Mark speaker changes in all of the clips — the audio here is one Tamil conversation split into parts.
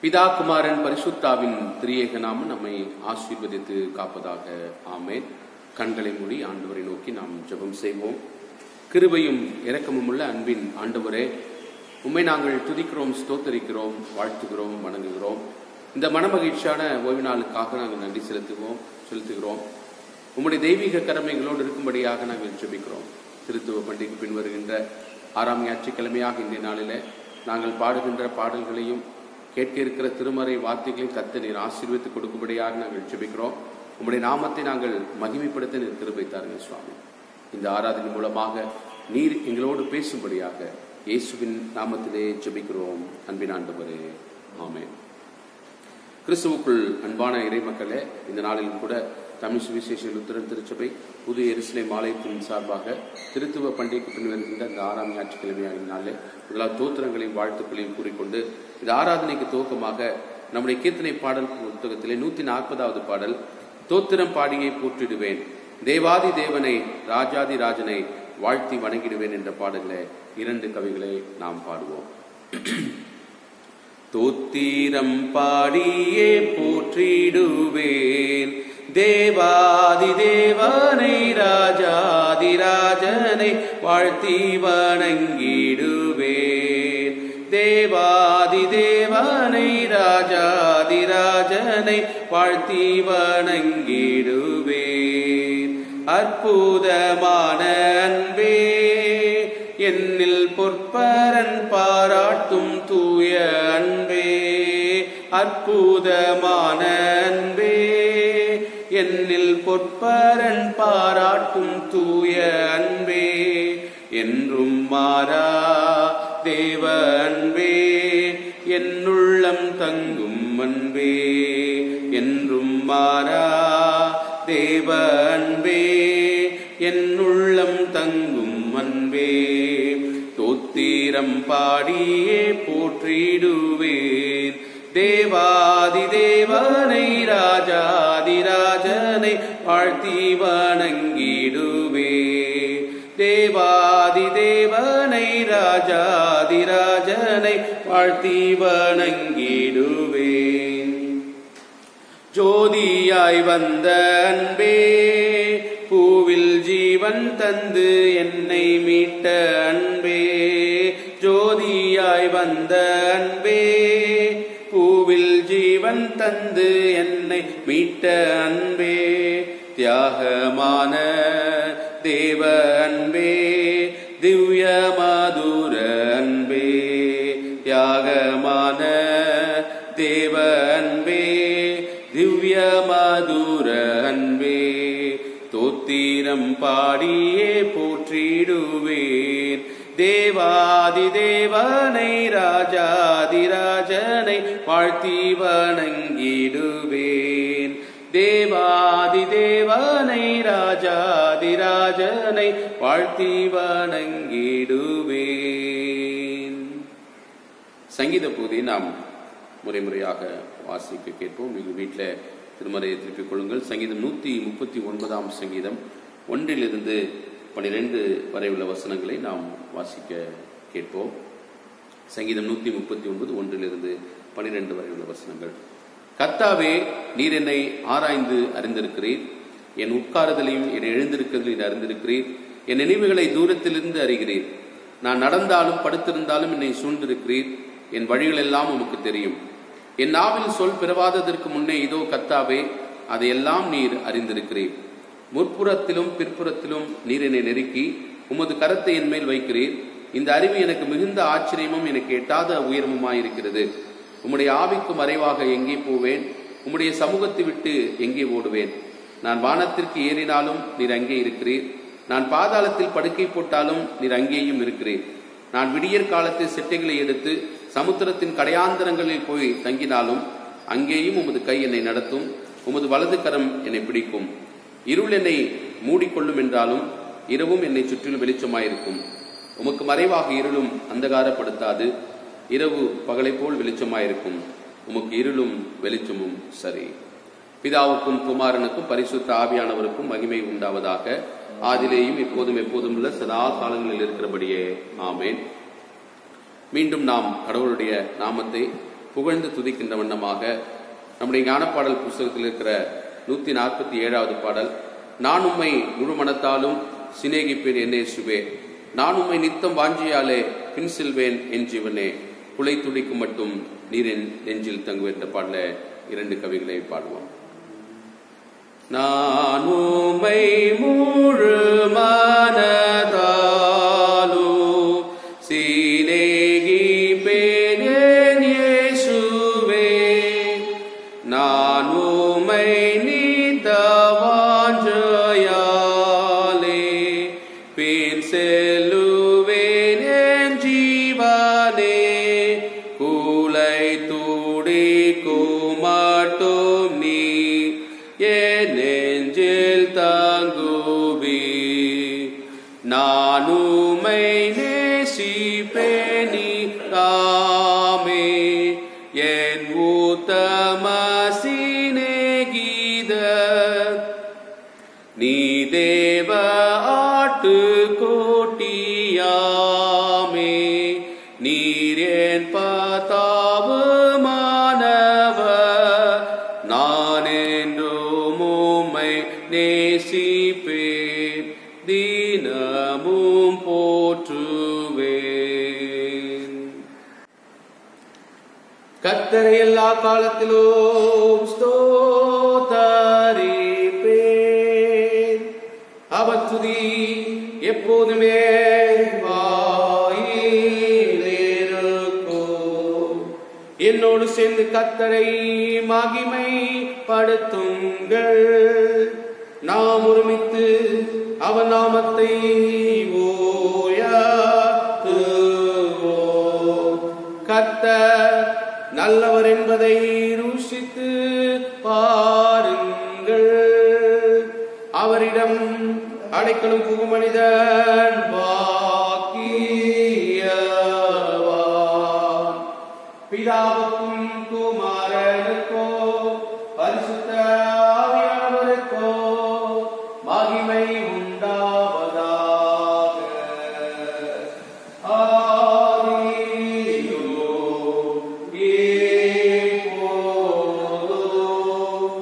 Speaker 1: பிதா குமாரன் பரிசுத்தாவின் திரியேக நாமம் நம்மை ஆசீர்வதித்து காப்பதாக ஆமேன் கண்களை மூடி ஆண்டவரை நோக்கி நாம் ஜெபம் செய்வோம் கிருபையும் இரக்கமும் உள்ள அன்பின் ஆண்டவரே உம்மை நாங்கள் துதிக்கிறோம் ஸ்தோத்தரிக்கிறோம் வாழ்த்துகிறோம் வணங்குகிறோம் இந்த மனமகிழ்ச்சியான ஓய்வு நாளுக்காக நாங்கள் நன்றி செலுத்துவோம் செலுத்துகிறோம் உம்முடைய தெய்வீக கடமைகளோடு இருக்கும்படியாக நாங்கள் ஜெபிக்கிறோம் திருத்துவ பண்டிகை பின் வருகின்ற ஆறாம் ஞாயிற்றுக்கிழமையாக இந்த நாளில் நாங்கள் பாடுகின்ற பாடல்களையும் கேட்க இருக்கிற திருமறை வார்த்தைகளையும் கத்த நீர் ஆசீர்வித்து கொடுக்கும்படியாக நாங்கள் ஜெபிக்கிறோம் உம்முடைய நாமத்தை நாங்கள் மகிமைப்படுத்த நீர் கிருபை தாருங்கள் சுவாமி இந்த ஆராதனை மூலமாக நீர் எங்களோடு பேசும்படியாக இயேசுவின் நாமத்திலே ஜெபிக்கிறோம் அன்பின் ஆண்டவரே ஆமென் கிறிஸ்துவுக்குள் அன்பான இறைமக்களே இந்த நாளிலும் கூட தமிழ் சுவிசேஷ லுத்தரன் திருச்சபை புது எருசலேம் ஆலயத்தின் சார்பாக திருத்துவ பண்டிகைக்கு பின் வருகின்ற இந்த ஆறாம் ஞாயிற்றுக்கிழமையாக நாளிலே முதலாவது தோத்திரங்களையும் வாழ்த்துக்களையும் கூறிக்கொண்டு இந்த ஆராதனைக்கு துவக்கமாக நம்முடைய கீர்த்தனை பாடல் புத்தகத்திலே நூத்தி நாற்பதாவது பாடல் தோத்திரம் பாடியை போற்றிடுவேன் தேவாதி தேவனை ராஜாதி ராஜனை வாழ்த்தி வணங்கிடுவேன் என்ற பாடலில் இரண்டு கவிகளை நாம் பாடுவோம் தோத்திரம் பாடியே போற்றிடுவேன் தேவாதி தேவனை ராஜாதி ராஜனை வாழ்த்தி வணங்கிடுவேன் தேவாதி தேவனை ராஜாதி ராஜனை வாழ்த்தி வணங்கிடுவேன் அற்புதமான அன்பே என்னில் பொற்பரன் பாராட்டும் தூய அன்பே அற்புதமான அன்பே என்னில் பொற்பரன் பாராட்டும் தூய அன்பே என்றும் மாறா தேவ அன்பே என்னுள்ளம் தங்கும் அன்பே என்றும் மாறா தேவ அன்பே என்னுள்ளம் தங்கும் அன்பே தோத்திரம் பாடியே போற்றிடுவேன் தேவாதி தேவனை ராஜாதி ராஜனை வாழ்த்தி வணங்கிடுவே தேவாதி தேவனை ராஜாதி ராஜனை வாழ்த்தி வணங்கிடுவேன் ஜோதியாய் வந்த அன்பே பூவில் ஜீவன் தந்து என்னை மீட்ட அன்பே ஜோதியாய் வந்த அன்பே பூவில் ஜீவன் தந்து என்னை மீட்ட அன்பே தியாகமான தேவ அன்பே திவ்ய மதுர அன்பே தியாகமான தேவ அன்பே திவ்ய மதுர அன்பே தோத்திரம் பாடியே போற்றிடுவேன் தேவாதி தேவனை ராஜாதி ராஜனை வாழ்த்தி வணங்கிடுவேன் தேவாதி தேவனை ராஜாதி ராஜனை வாழ்த்தி வணங்கிடுவேன் சங்கீத பூதி நாம் முறை முறையாக வாசிக்க கேட்போம் நீங்கள் வீட்டில் திருமறையை திருப்பிக் கொள்ளுங்கள் சங்கீதம் நூற்றி முப்பத்தி ஒன்பதாம் சங்கீதம் ஒன்றிலிருந்து பனிரெண்டு வரை உள்ள வசனங்களை நாம் வாசிக்க கேட்போம் சங்கீதம் நூற்றி முப்பத்தி ஒன்பது ஒன்றிலிருந்து பனிரெண்டு வரை உள்ள வசனங்கள் கத்தாவே நீர் என்னை ஆராய்ந்து அறிந்திருக்கிறீர் என் உட்காருதலையும் என் எழுந்திருக்கிறதையும் அறிந்திருக்கிறீர் என் நினைவுகளை தூரத்திலிருந்து அறிகிறீர் நான் நடந்தாலும் படுத்திருந்தாலும் என்னை சூழ்ந்திருக்கிறீர் என் வழிகள் எல்லாம் உமக்கு தெரியும் என் நாவில் சொல் பிறவாததற்கு முன்னே இதோ கத்தாவே அதையெல்லாம் நீர் அறிந்திருக்கிறீர் முற்புறத்திலும் பிற்புறத்திலும் நீர் என்னை நெருக்கி உமது கரத்தை என் மேல் வைக்கிறீர் இந்த அறிவு எனக்கு மிகுந்த ஆச்சரியமும் எனக்கு எட்டாத உயரமுமாயிருக்கிறது உம்முடைய ஆவிக்கு மறைவாக எங்கே போவேன் உம்முடைய சமூகத்தை விட்டு எங்கே ஓடுவேன் நான் வானத்திற்கு ஏறினாலும் நீர் அங்கே இருக்கிறீர் நான் பாதாளத்தில் படுக்கை போட்டாலும் நீர் அங்கேயும் இருக்கிறீர் நான் விடியற் காலத்தில் செட்டைகளை எடுத்து சமுத்திரத்தின் கடையாந்தரங்களில் போய் தங்கினாலும் அங்கேயும் உமது கை என்னை நடத்தும் உமது வலது கரம் என்னை பிடிக்கும் இருள் என்னை மூடிக்கொள்ளும் என்றாலும் இரவும் என்னை சுற்றிலும் வெளிச்சமாயிருக்கும் உமக்கு மறைவாக இருளும் அந்தகாரப்படுத்தாது இரவு பகலை போல் வெளிச்சமாயிருக்கும் உமக்கு இருளும் வெளிச்சமும் சரி பிதாவுக்கும் குமாரனுக்கும் பரிசுத்த ஆவியானவருக்கும் மகிமை உண்டாவதாக ஆதிலேயும் இப்போதும் எப்போதும் உள்ள சதா காலங்களில் இருக்கிறபடியே ஆமேன் மீண்டும் நாம் கடவுளுடைய நாமத்தை புகழ்ந்து துதிக்கின்ற வண்ணமாக நம்முடைய ஞானப்பாடல் புஸ்தகத்தில் இருக்கிற நூத்தி நாற்பத்தி ஏழாவது பாடல் நான் உம்மை முழு மனத்தாலும் சிநேகிப்பேன் என்னே சுவே நான் உம்மை நித்தம் வாஞ்சியாலே பின் செல்வேன் என் ஜீவனே குலை துடிக்கும் மட்டும் நீரின் நெஞ்சில் தங்குவேன் என்ற பாடல இரண்டு கவிகளை பாடுவோம் நான் உம்மை முழு மனதாலு சிநேகிப்பேன் என் இயேசுவே நான் உம்மை நீத்த வாஞ்சையாலே பின் செல்லுவேன் என் ஜீவனே கூலை துடிக்கும் மட்டும் நீ என் நெஞ்சில் தங்குவி நான் உம்மை நேசிப்பேனி காமே என் உத்தம சிநேகித நீ தேவ ஆட்டு கோட்டியாமே நீர் என் பத்தாவு மாணவ நான் என்றும் உம்மை நேசிப்பேன் தினமும் போற்றுவேன் கத்தரை எல்லா காலத்திலும் ஸ்தோத்தரிப்பேன் அவர் துதி எப்போதுமே வாயிலிருக்கும் என்னோடு சேர்ந்து கத்தரை மகிமை படுத்துங்கள் நாம் ஒருமித்து அவன் நாமத்தை ஓயத்துவோம் கர்த்தர் நல்லவர் என்பதை ருசித்து பாருங்கள் அவரிடம் அடைக்கலும் புகும் மனிதன் பாக்கியவான் பிதாவுக்கும் குமாரனுக்கோ பரிசுத்த ஆவியானவருக்கோ மகிமை உண்டாவதாக ஆதியிலும் இப்போதும்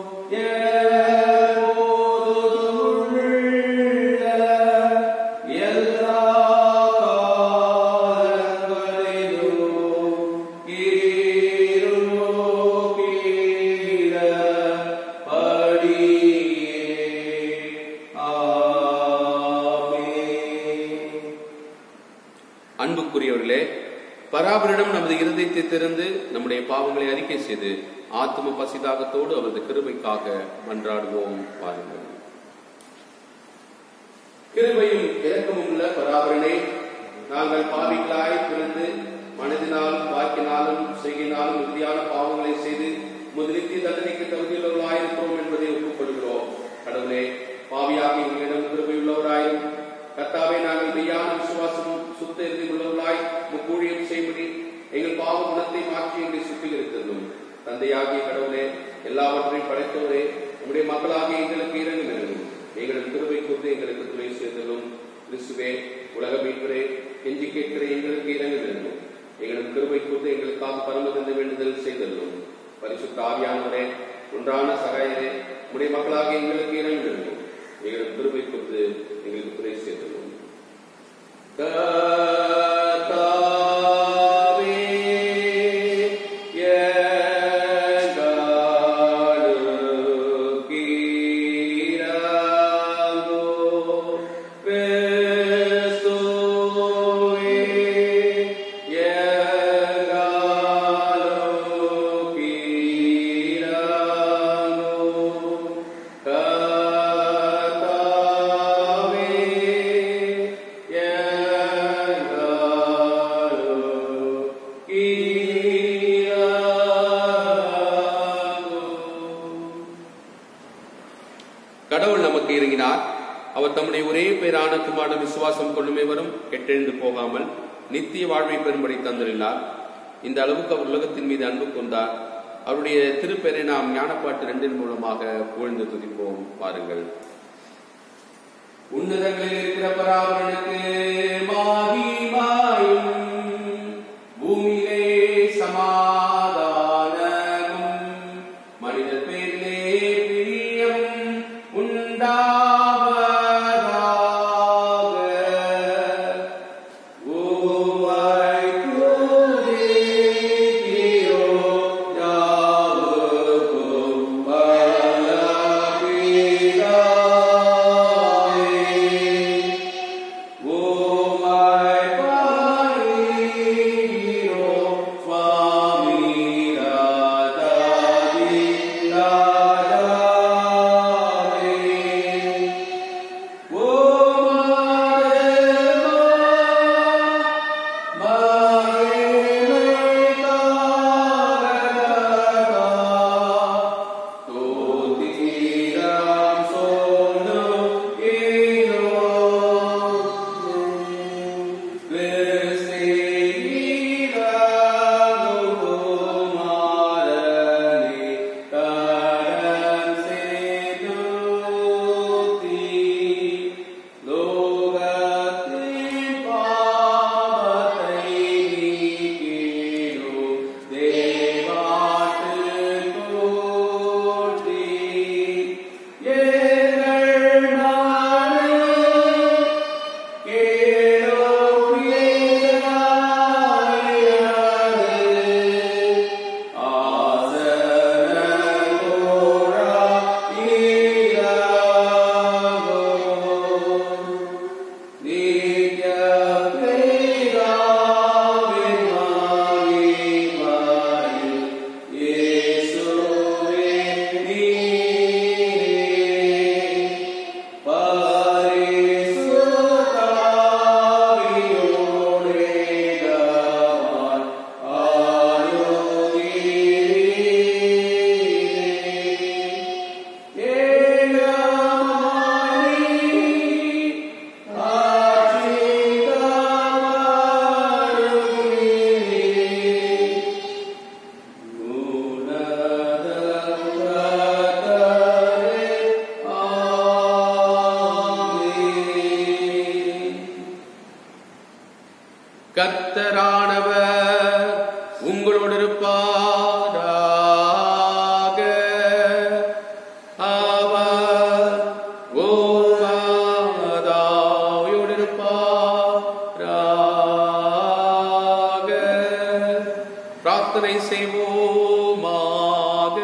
Speaker 1: எப்போதும் உள்ள எல்லா காலங்களிலும் அன்புக்குரியவர்களே பராபரிடம் நமது இருதயத்தை திறந்து நம்முடைய பாவங்களை அறிக்கை செய்து ஆத்ம பசிதாகத்தோடு அவரது கிருபைக்காக மன்றாடுவோம் பாருங்கள் கிருபையும் இரக்கமும் உள்ள பராபரனே நாங்கள் பாவிகளாய் பிறந்து மனதினாலும் வாக்கினாலும் செய்கினாலும் உறுதியான பாவங்களை செய்து முதலிற்கு தண்டனைக்கு தகுதியுள்ளவர்களாயிருக்கிறோம் என்பதை ஒப்புக்கொள்கிறோம் கடவுளே பாவியாக எங்களிடம் கிருபையுள்ளவராயும் கர்த்தாவே நாங்கள் மெய்யான விசுவாசமும் சுத்த இறுதி உள்ளவர்களாய் முக்கூழியம் செய்யும்படி எங்கள் பாவ குணத்தை மாற்றி எங்களை சுத்திகரித்ததும் தந்தையாகிய கடவுளே எல்லாவற்றையும் படைத்தவரே நம்முடைய மக்களாகிய எங்களுக்கு இறங்கு நிறுவும் எங்களது கிருபை குறித்து எங்களுக்கு துணை சேர்ந்ததும் கிறிஸ்துவே உலக மீட்பரே கெஞ்சி கேட்கிற எங்களுக்கு இறங்கு நிறுவும் எங்களது கிருபை குறித்து எங்களுக்காக பரமதந்த வேண்டுதல் செய்ததும் பரிசுத்த ஆவியானவரே ஒன்றான சகாயரே உடைய மக்களாக எங்களுக்கு இறங்கு நிறுவும் எங்களது கிருபை குறித்து எங்களுக்கு துணை சேர்ந்ததும் கர்த்தாவே, எங்களுக்கு இரங்கும். கிறிஸ்துவே, எங்களுக்கு இரங்கும். கர்த்தாவே, எங்களுக்கு இரங்கும். கடவுள் நமக்கு இறங்கினார் அவர் தம்முடைய ஒரே பேரான குமார விசுவாசம் கொள்ளுமே வரும் கெட்டெழுந்து போகாமல் நித்திய வாழ்வை பெறும்படி தந்திருந்தார் இந்த அளவுக்கு அவர் உலகத்தின் மீது அன்பு கொண்டார் அவருடைய திருப்பெயரை நாம் ஞானப்பாட்டு ரெண்டின் மூலமாக புகழ்ந்து துதிப்போம் பாருங்கள் உன்னதங்களில் இருக்கிற பராபரனுக்கு மாகிமாயும் பூமியிலே சமாதானம் கர்த்தரானவர் உங்களோடு இருப்பாராக அவர் ஓமாதாயோடு இருப்பாராக பிரார்த்தனை செய்வோமாக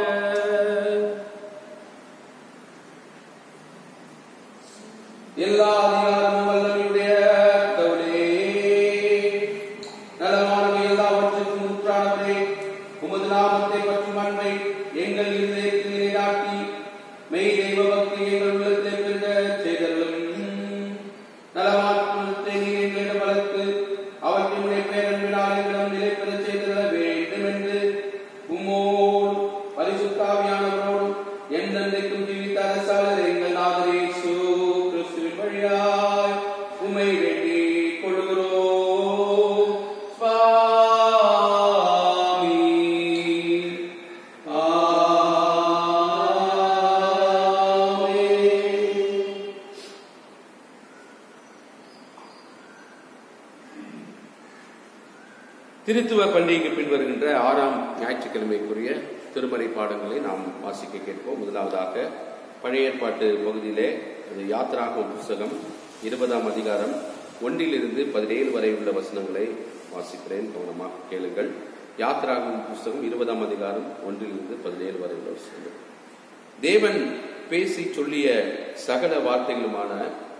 Speaker 1: எல்லா அதிகாரமும் வல்லமையுடைய கடவுளே நலமானவை எல்லாவற்றுக்கும் முற்றானவரே உமது நாமத்தை பற்றும் அன்பை எங்கள் இருதயத்தில் நிலைநாட்டி மெய் தெய்வ பக்தி எங்கள் உள்ளத்தை பெருக செய்தருளும் நலமாற்றத்தை நீர் எங்களிடம் வளர்த்து அவற்றினுடைய பேரன்பினால் எங்களிடம் நிலை பெற செய்திட வேண்டும் என்று உம்மோடு பரிசுத்தாவியானவரோடு என்றென்றைக்கும் ஜீவித்த அரசாளர் எங்கள் நாதரே இயேசு கிறிஸ்துவின் வழியாய் உம்மை வேண்டிக் கொள்கிறோம் சுவாமி ஆமென். திருத்துவ பண்டிகைக்கு பின்வருகின்ற ஆறாம் ஞாயிற்றுக்கிழமைக்குரிய திருமறை பாடங்களை நாம் வாசிக்க கேட்போம் முதலாவதாக பழைய ஏற்பாட்டு பகுதியிலே அது யாத்ராகம் புஸ்தகம் இருபதாம் அதிகாரம் ஒன்றிலிருந்து பதினேழு வரை உள்ள வசனங்களை வாசிக்கிறேன் கவனமாக கேளுங்கள் யாத்ராகம் புஸ்தகம் இருபதாம் அதிகாரம் ஒன்றிலிருந்து பதினேழு வரை உள்ள வசனங்கள் தேவன் பேசி சொல்லிய சகல வார்த்தைகளுமான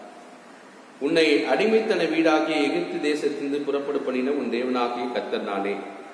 Speaker 1: உன்னை அடிமைத்தன வீடாகிய எகிப்து தேசத்திலிருந்து புறப்படு பண்ணின உன் தேவனாகிய கர்த்தர் நானே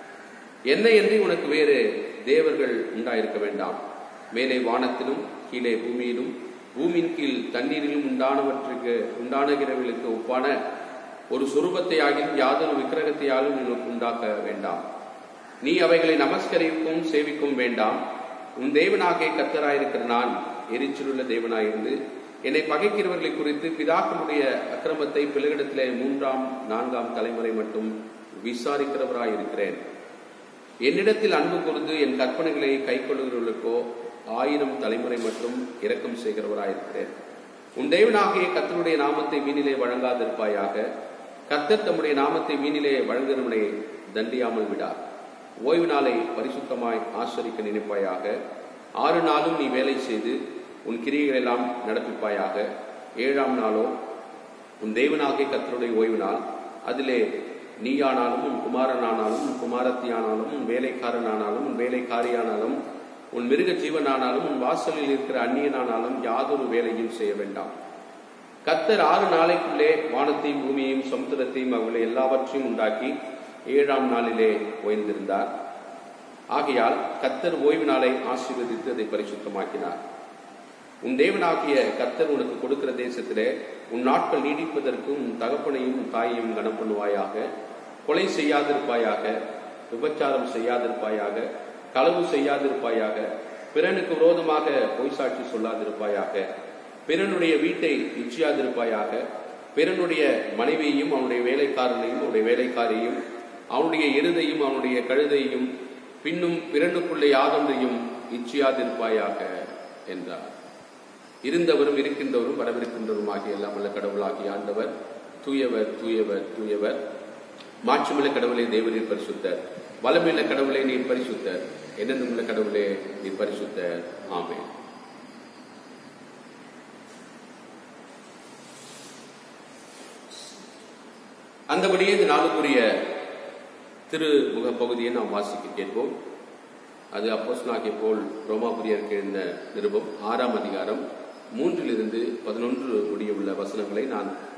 Speaker 1: என்னை என்று உனக்கு வேறு தேவர்கள் உண்டாயிருக்க வேண்டாம் மேலே வானத்திலும் கீழே பூமியிலும் பூமியின் கீழ் தண்ணீரிலும் உண்டானவற்றுக்கு உண்டானகிறவர்களுக்கு ஒப்பான ஒரு சுரூபத்தை ஆகியும் யாதொரு விக்கிரகத்தையாலும் உனக்கு உண்டாக்க வேண்டாம் நீ அவைகளை நமஸ்கரிக்கும் சேவிக்கும் வேண்டாம் உன் தேவனாகிய கர்த்தராயிருக்கிற நான் எரிச்சலுள்ள தேவனாயிருந்து என்னை பகைக்கிறவர்களை குறித்து பிதாக்களுடைய அக்கிரமத்தை பிள்ளைகளிடத்திலே மூன்றாம் நான்காம் தலைமுறை மட்டும் விசாரிக்கிறவராயிருக்கிறேன் என்னிடத்தில் அன்பு கூர்ந்து என் கற்பனைகளை கைக்கொள்ளுகிறவர்களுக்கோ ஆயிரம் தலைமுறை மட்டும் இரக்கம் செய்கிறவராயிருக்கிறேன் உன் தேவனாகிய கர்த்தருடைய நாமத்தை வீணிலே வழங்காதிருப்பாயாக கர்த்தர் தம்முடைய நாமத்தை வீணிலே வழங்குகிறவனை தண்டியாமல் விடார் ஓய்வு நாளை பரிசுத்தமாய் ஆசரிக்க நினைப்பாயாக ஆறு நாளும் நீ வேலை செய்து உன் கிரியைகள் எல்லாம் நடப்பிப்பாயாக ஏழாம் நாளோ உன் தேவனாகிய கர்த்தருடைய ஓய்வு நாள் அதிலே நீயானாலும் உன் குமாரனானாலும் உன் குமாரத்தியானாலும் உன் வேலைக்காரனானாலும் உன் வேலைக்காரியானாலும் உன் மிருக ஜீவனானாலும் உன் வாசலில் இருக்கிற அந்நியனானாலும் யாதொரு வேலையும் செய்ய வேண்டாம் கத்தர் ஆறு நாளைக்குள்ளே வானத்தையும் பூமியையும் சமுத்திரத்தையும் அவர்களை எல்லாவற்றையும் உண்டாக்கி ஏழாம் நாளிலே ஓய்ந்திருந்தார் ஆகையால் கத்தர் ஓய்வு நாளை ஆசீர்வதித்து அதை பரிசுத்தமாக்கினார் உன் தேவனாகிய கர்த்தர் உனக்கு கொடுக்கிற தேசத்திலே உன் நாட்கள் நீடிப்பதற்கும் உன் தகப்பனையும் உன் தாயையும் கனம் பண்ணுவாயாக கொலை செய்யாதிருப்பாயாக விபச்சாரம் செய்யாதிருப்பாயாக களவு செய்யாதிருப்பாயாக பிறனுக்கு விரோதமாக பொய் சாட்சி சொல்லாதிருப்பாயாக பிறனுடைய வீட்டை இச்சியாதிருப்பாயாக பிறனுடைய மனைவியையும் அவனுடைய வேலைக்காரனையும் அவனுடைய வேலைக்காரியையும் அவனுடைய எருதையும் அவனுடைய கழுதையும் பின்னும் பிறனுக்குள்ளே யாதொன்றையும் இச்சியாதிருப்பாயாக என்றார் இருந்தவரும் இருக்கின்றவரும் வரவிருக்கின்றவரும் ஆகிய எல்லாம் வல்ல கடவுளாகிய ஆண்டவர் தூயவர் தூயவர் தூயவர் மாற்றமுள்ள கடவுளே தேவரீர் பரிசுத்தர் வளமுள்ள கடவுளே நீர் பரிசுத்தர் என்னென்னுள்ள கடவுளே நீர் பரிசுத்தர் ஆமென் அந்தபடியே இந்த நாளுக்குரிய திருமுக பகுதியை நாம் வாசிக்க கேட்போம் அது அப்போஸ்தலனாகிய போல் ரோமாபுரியருக்கு எழுந்த நிருபம் ஆறாம் அதிகாரம் மூன்றிலிருந்து பதினொன்று முடிய உள்ள வசனங்களை நான்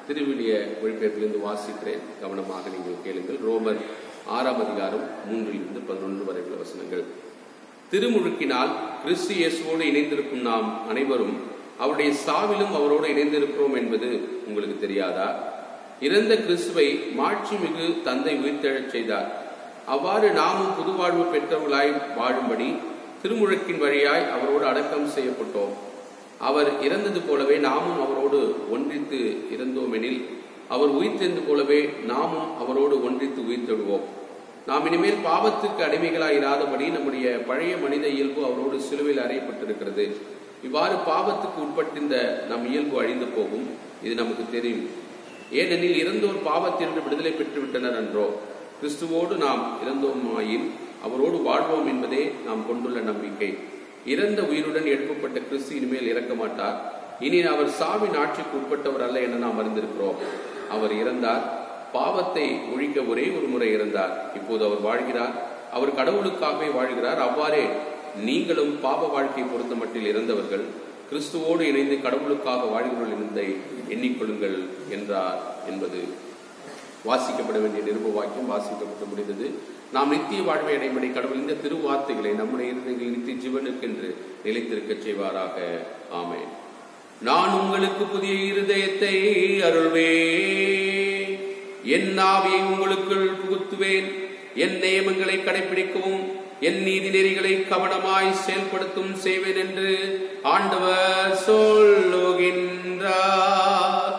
Speaker 1: திருவிலிய மொழிபெயர்ப்பிலிருந்து வாசிக்கிறேன் கவனமாக நீங்கள் கேளுங்கள் ரோமர் ஆறாம் அதிகாரம் மூன்றிலிருந்து பதினொன்று வரை உள்ள வசனங்கள் திருமுழுக்கினால் கிறிஸ்து இயேசுவோடு இணைந்திருக்கும் நாம் அனைவரும் அவருடைய சாவிலும் அவரோடு இணைந்திருக்கிறோம் என்பது உங்களுக்கு தெரியாதா இறந்த கிறிஸ்துவை மாட்சி மிகு தந்தை உயிர்த்தெழச் செய்தார் அவ்வாறு நாமும் புதுவாழ்வு பெற்றவர்களாய் வாழும்படி திருமுழுக்கின் வழியாய் அவரோடு அடக்கம் செய்யப்பட்டோம் அவர் இறந்தது போலவே நாமும் அவரோடு ஒன்றித்து இறந்தோமெனில் அவர் உயிர்த்தெழுந்து போலவே நாமும் அவரோடு ஒன்றித்து உயிர்த்தெழுவோம் நாம் இனிமேல் பாவத்துக்கு அடிமைகளாய் இராதபடி நம்முடைய பழைய மனித இயல்பு அவரோடு சிலுவையில் அறையப்பட்டிருக்கிறது இவ்வாறு பாவத்துக்கு உட்பட்டிருந்த நம் இயல்பு அழிந்து போகும் இது நமக்கு தெரியும் ஏனெனில் இறந்தோர் பாவத்திலிருந்து விடுதலை பெற்று விட்டனர் என்றோ கிறிஸ்துவோடு நாம் இறந்தோமாயின் அவரோடு வாழ்வோம் என்பதே நாம் கொண்டுள்ள நம்பிக்கை இறந்த உயிருடன் எழுப்பப்பட்ட கிறிஸ்து இனிமேல் இறக்க மாட்டார் இனி அவர் சாவின் ஆட்சிக்கு உட்பட்டவர் அல்ல என நாம் அறிந்திருக்கிறோம் அவர் இறந்தார் பாவத்தை ஒழிக்க ஒரே ஒரு முறை இறந்தார் இப்போது அவர் வாழ்கிறார் அவர் கடவுளுக்காகவே வாழ்கிறார் அவ்வாறே நீங்களும் பாவ வாழ்க்கை பொறுத்த மட்டில் இறந்தவர்கள் கிறிஸ்துவோடு இணைந்து கடவுளுக்காக வாழ்கிறவர்கள் என்பதை எண்ணிக்கொள்ளுங்கள் என்றார் என்பது வாசிக்கப்பட வேண்டிய நிருப வாக்கியம் வாசிக்கப்பட்டு முடிந்தது நாம் நித்திய வாழ்வை அடைபடி கடவுள் இந்த திருவார்த்தைகளை நம்முடைய இருதயங்களில் நித்திய ஜீவனுக்கென்று நிலைத்திருக்கச் செய்வாராக ஆமென் நான் உங்களுக்கு புதிய இருதயத்தை அருள்வே என் ஆவியை உங்களுக்குள் புகுத்துவேன் என் நியமங்களை கடைபிடிக்கவும் என் நீதி நெறிகளை கவனமாய் செயல்படுத்தும் செய்வேன் என்று ஆண்டவர் சொல்லுகின்றார்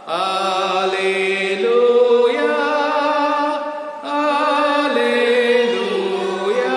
Speaker 1: ஆலேலூயா ஆலேலூயா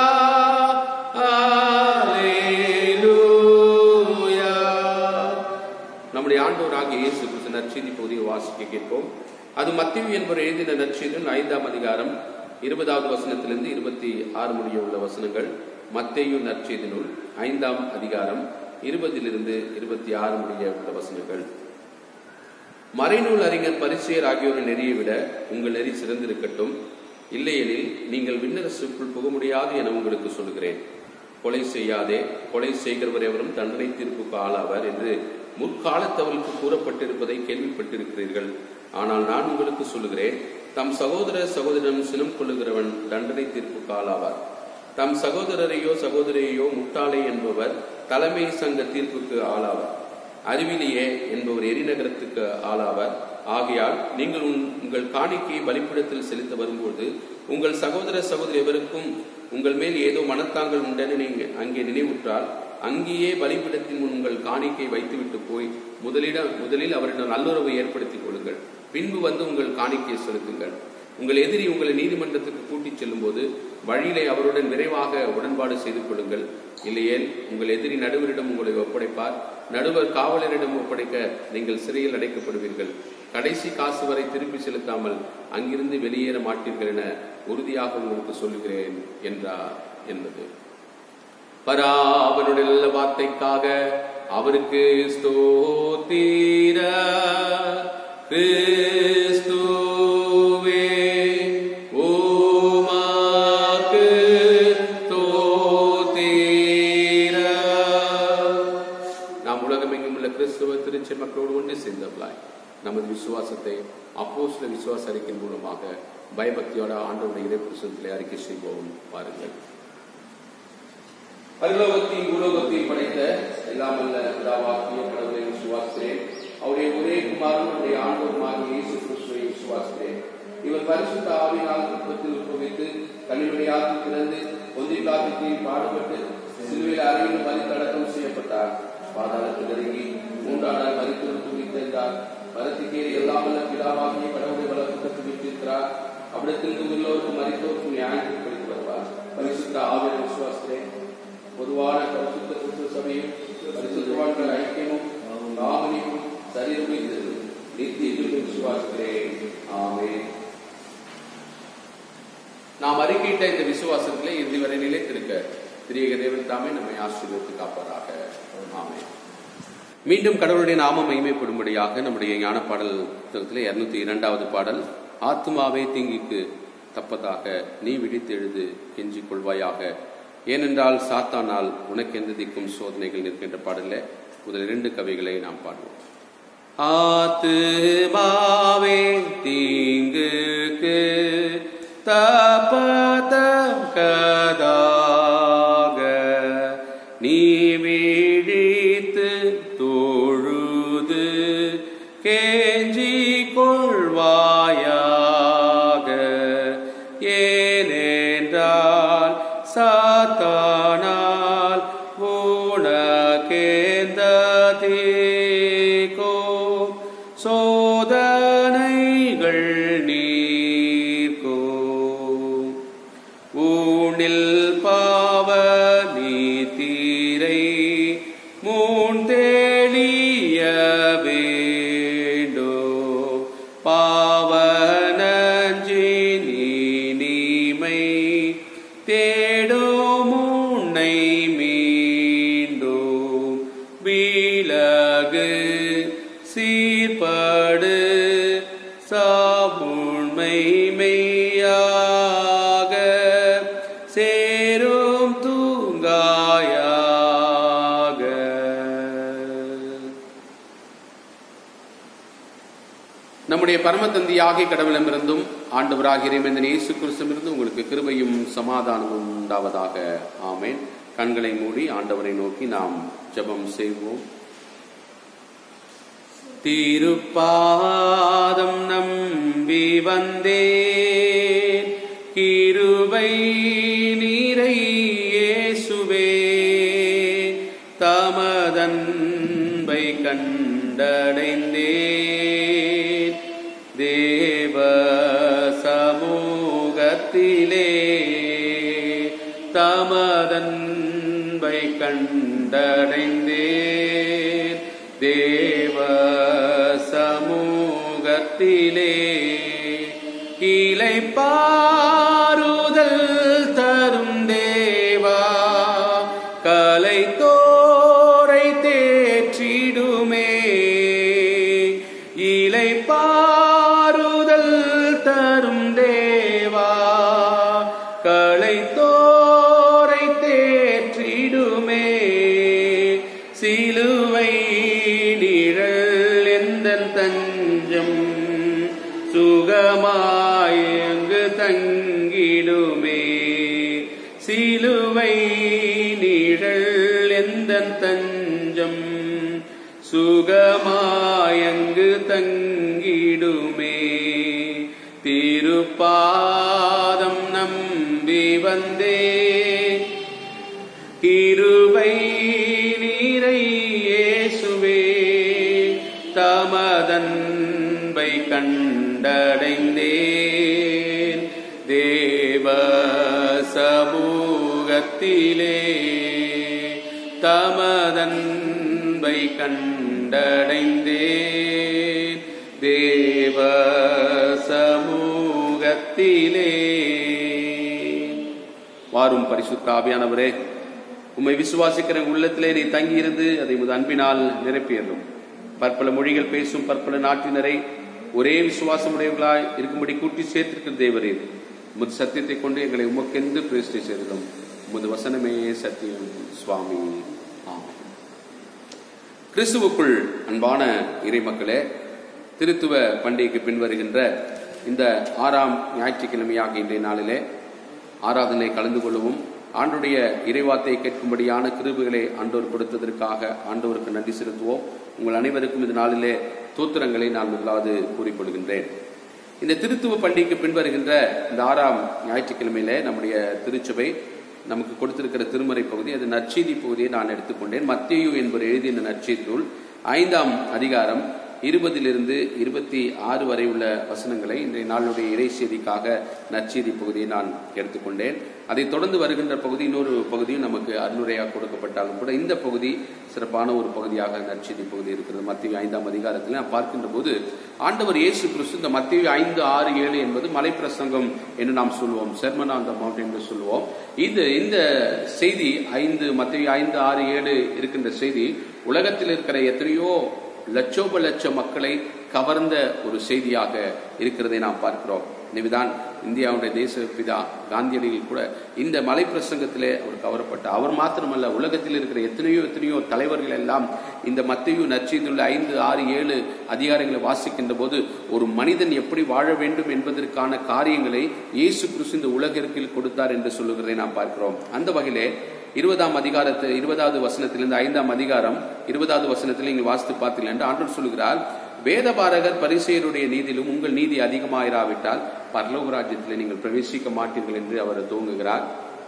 Speaker 1: ஆலேலூயா நம்முடைய ஆண்டவராகிய இயேசு கிறிஸ்து நற்செய்தி பகுதியை வாசிக்க கேட்போம் அது மத்திய என்பவர் எழுதின நற்செய்தியில் ஐந்தாம் அதிகாரம் இருபதாவது வசனத்திலிருந்து இருபத்தி ஆறு முடிய உள்ள வசனங்கள் மத்தேயு நற்செய்தி நூல் ஐந்தாம் அதிகாரம் இருபதிலிருந்து இருபத்தி ஆறு முடிய உள்ள வசனங்கள் மறைநூல் அறிஞர் பரிசெயர் ஆகியோரின் நெறியை விட உங்கள் நெறி சிறந்திருக்கட்டும் இல்லையெனில் நீங்கள் விண்ணரசுக்குள் புக முடியாது என உங்களுக்கு சொல்கிறேன் கொலை செய்யாதே கொலை செய்கிறவர் எவரும் தண்டனை தீர்ப்புக்கு ஆளாவர் என்று முற்காலத்தவர்களுக்கு கூறப்பட்டிருப்பதை கேள்விப்பட்டிருக்கிறீர்கள் ஆனால் நான் உங்களுக்கு சொல்லுகிறேன் தம் சகோதர சகோதரன் சினம் கொள்ளுகிறவன் தண்டனை தீர்ப்புக்கு ஆளாவார் தம் சகோதரரையோ சகோதரியோ முட்டாளை என்பவர் தலைமை சங்க தீர்ப்புக்கு ஆளாவார் அறிவிலியே என்பவர் எரிநகரத்துக்கு ஆளாவார் ஆகையால் நீங்கள் உன்- உங்கள் காணிக்கையை பலிப்பிடத்தில் செலுத்த வரும்போது உங்கள் சகோதர சகோதரி எவருக்கும் உங்கள் மேல் ஏதோ மனத்தாங்கள் உண்டென நீங்கள் அங்கே நினைவுற்றால் அங்கேயே பலிப்பிடத்தின் முன் உங்கள் காணிக்கை வைத்துவிட்டு போய் முதலிட முதலில் அவரிடம் நல்லுறவை ஏற்படுத்திக் கொள்ளுங்கள் பின்பு வந்து உங்கள் காணிக்கையை செலுத்துங்கள் உங்கள் எதிரி உங்களை நீதிமன்றத்துக்கு கூட்டிச் செல்லும்போது வழியிலே அவருடன் விரைவாக உடன்பாடு செய்து கொள்ளுங்கள் இல்லையேல் உங்கள் எதிரி நடுவரிடம் உங்களை ஒப்படைப்பார் நடுவர் காவலரிடம் ஒப்படைக்க நீங்கள் சிறையில் அடைக்கப்படுவீர்கள் கடைசி காசு வரை திருப்பி செலுத்தாமல் அங்கிருந்து வெளியேற மாட்டீர்கள் என உறுதியாக உங்களுக்கு சொல்லுகிறேன் என்றார் என்பது பராபனுடைய நல்ல வார்த்தைக்காக அவருக்கு ஸ்தோத்திர கிறிஸ்துவே உமக்கு ஸ்தோத்திர நாம் உலகமெங்கும் உள்ள கிறிஸ்துவ திருச்சி மக்களோடு ஒன்று சேர்ந்தவர்களாய் நமது விசுவாசத்தை அப்போஸ்தல விசுவாச அறிக்கையின் மூலமாக பயபக்தியோட ஆண்டவருடைய இறைப்புசத்திலே அறிக்கை செய்வோம் பாருங்கள் பரலோகத்தையும் பூலோகத்தையும் படைத்த எல்லாம் அல்ல பிதாவாகிய கடவுளை விசுவாசிக்கிறேன் அவருடைய ஒரே குமாரனுடைய ஆண்டவருமாக இயேசு கிறிஸ்துவை விசுவாசிக்கிறேன் இவர் பரிசுத்த ஆவியினால் குப்பத்தில் உற்பவித்து கல்வியாக பிறந்து ஒன்றிக்காலத்துக்கு பாடுபட்டு சிலுவையில் அறையில் மதித்தடக்கம் செய்யப்பட்டார் பாதாளத்தில் இறங்கி மூன்றாம் நாள் மதித்து துணித்திருந்தார் மரத்துக்கேறி எல்லாம் அல்ல பிதாவாகிய கடவுளை வளர்த்து விட்டிருக்கிறார் அவ்விடத்திற்கு உள்ளோருக்கும் மறித்தோருக்கும் நியாயத்தை படித்து வருவார் பரிசுத்த ஆவியை விசுவாசிக்கிறேன் பொதுவான பரிசுத்த கிறிஸ்துவ சபையும் பரிசுத்தவான்கள் ஐக்கியமும் காமனியும் சரீரமைத்தது நித்திய ஜீவனை விசுவாசிக்கிறேன் ஆமென் நாம் அறிக்கையிட்ட இந்த விசுவாசத்திலே இறுதி வரை நிலைத்திருக்க திரியக தேவன் தாமே நம்மை ஆசீர்வதித்து காப்பாராக ஆமென் மீண்டும் கடவுளுடைய நாம மகிமைப்படும்படியாக நம்முடைய ஞான பாடல் புத்தகத்திலே இருநூத்தி இரண்டாவது பாடல் ஆத்மாவே தீங்கிக்கு தப்பதாக நீ விழித்து எழுது கெஞ்சிக் கொள்வாயாக ஏனென்றால் சாத்தானால் உனக்கெந்த திக்கும் சோதனைகள் நிற்கின்ற பாடலில் முதல் இரண்டு கவிகளை நாம் பாடுவோம் ஆத்துமாவே தீங்குக்கு தப்பத்தக்கதாக நீ விழித்து தொழுது கேஞ்சி கொள்வாயாக ஏனென்றால் சாத்தானால் உனக்கேந்த தீக்கோ சோதனைகள் நீர்க்கோ ஊனில் பாவ நீத்தீரை மூன் தெளிய வேண்டோ பாவ நஞ்சின் இனிமை தேடும் உன்னை மீண்டும் விலகு சீர்படு சாவுண்மை மெய்யாக சேரும் தூங்காயாக நம்முடைய பரமதந்தியாகி கடவுளமிருந்தும் ஆண்டவராகிய இறைவன் இயேசு கிறிஸ்துவிலிருந்து உங்களுக்கு கிருபையும் சமாதானமும் உண்டாவதாக ஆமென் கண்களை மூடி ஆண்டவரை நோக்கி நாம் ஜெபம் செய்வோம் திருப்பாதம் நம்பி வந்தேன் கிருபை நீரை இயேசுவே தமதன்பை கண்டடைந்தேன் தேவ சமூகத்திலே தமதன்பை கண்டடைந்தேன் தேவ சமூகத்திலே கிளை பாருதல் தரும் தேவா கலை தோரை தேற்றிடுமே இலை பாருதல் தரும் தேவா களை தோரை தேற்றிடுமே சிலுவை நிழல் எந்த தஞ்சம் சுகமாயங்கு தங்கிடுமே சிலுவை நிழல் எந்த தஞ்சம் சுகமாயங்கு தங்கிடுமே திருப்பாதம் நம்பி வந்தே கிருபை நீரை இயேசுவே தமதன்பை கண்டடைந்தேன் தேவ சமூகத்திலே தமதன்பை கண்டடைந்தேன் தேவ சமூகத்திலே வாரும் பரிசுத்த ஆவியானவரே உம்மை விசுவாசிக்கிற உள்ளத்திலே நீ தங்கியிருந்து அதை உமது அன்பினால் நிரப்பியதும் பற்பல மொழிகள் பேசும் பற்பல நாட்டினரை ஒரே விசுவாசமுடையவர்களாய் இருக்கும்படி கூட்டி சேர்த்திருக்கிற தேவரே உமது சத்தியத்தை கொண்டு எங்களை உமக்கென்று பிரதிஷ்டை செய்ததும் உமது வசனமே சத்தியம் சுவாமி ஆமென். கிறிஸ்துவுக்குள் அன்பான இறைமக்களே திருத்துவ பண்டிகைக்கு பின்வருகின்ற இந்த ஆறாம் ஞாயிற்றுக்கிழமையாக இன்றைய நாளிலே ஆராதனை கலந்து கொள்ளவும் ஆண்டுடைய இறைவாத்தை கேட்கும்படியான கிருபைகளை ஆண்டோர் கொடுத்ததற்காக ஆண்டவருக்கு நன்றி செலுத்துவோம் உங்கள் அனைவருக்கும் இந்த நாளிலே தூத்திரங்களை நான் முதலாவது கூறிக்கொள்கின்றேன் இந்த திருத்துவ பண்டிகைக்கு பின்வருகின்ற இந்த ஆறாம் ஞாயிற்றுக்கிழமையிலே நம்முடைய திருச்சபை நமக்கு கொடுத்திருக்கிற திருமறை பகுதி அது நற்செய்தி பகுதியை நான் எடுத்துக்கொண்டேன் மத்தேயு என்பவர் எழுதிய இந்த நற்செய்தி நூல் ஐந்தாம் அதிகாரம் இருபதிலிருந்து இருபத்தி ஆறு வரை உள்ள வசனங்களை இன்றைய நாளுடைய இறை செய்திக்காக நற்செய்தி பகுதியை நான் எடுத்துக்கொண்டேன் அதைத் தொடர்ந்து வருகின்ற பகுதி இன்னொரு பகுதியும் நமக்கு அருளுரையாக கொடுக்கப்பட்டாலும் கூட இந்த பகுதி சிறப்பான ஒரு பகுதியாக நற்செய்தி பகுதி இருக்கிறது மத்திய ஐந்தாம் அதிகாரத்தில் நான் பார்க்கின்ற போது ஆண்டவர் இயேசு கிறிஸ்து இந்த மத்திய ஐந்து ஆறு ஏழு என்பது மலைப்பிரசங்கம் என்று நாம் சொல்லுவோம் செர்மன் ஆன் த மவுண்டன் என்று சொல்லுவோம் இது இந்த செய்தி ஐந்து மத்திய ஐந்து ஆறு ஏழு இருக்கின்ற செய்தி உலகத்தில் இருக்கிற எத்தனையோ லட்சோப லட்ச மக்களை கவர்ந்த ஒரு செய்தியாக இருக்கிறதை நாம் பார்க்கிறோம் எனவேதான் இந்தியாவுடைய தேச பிதா காந்தியடிகள் கூட இந்த மலை பிரசங்கத்திலே அவர் கவரப்பட்ட அவர் மாத்திரமல்ல உலகத்தில் இருக்கிற எத்தனையோ எத்தனையோ தலைவர்கள் எல்லாம் இந்த மத்தையு நற்செய்துள்ள ஐந்து ஆறு ஏழு அதிகாரங்களை வாசிக்கின்ற போது ஒரு மனிதன் எப்படி வாழ வேண்டும் என்பதற்கான காரியங்களை இயேசு கிறிஸ்து இந்த உலகிற்கு கொடுத்தார் என்று சொல்லுகிறதை நாம் பார்க்கிறோம் அந்த வகையிலே இருபதாம் அதிகாரத்து இருபதாவது வசனத்திலிருந்து ஐந்தாம் அதிகாரம் இருபதாவது வசனத்தில் நீங்கள் வாசித்து பார்த்தீர்கள் என்று ஆண்டவர் சொல்லுகிறார் வேதபாரகர் பரிசெயருடைய நீதியிலும் உங்கள் நீதி அதிகமாயிராவிட்டால் பரலோக ராஜ்யத்தில் நீங்கள் பிரவேசிக்க மாட்டீர்கள் என்று அவர் துவங்குகிறார்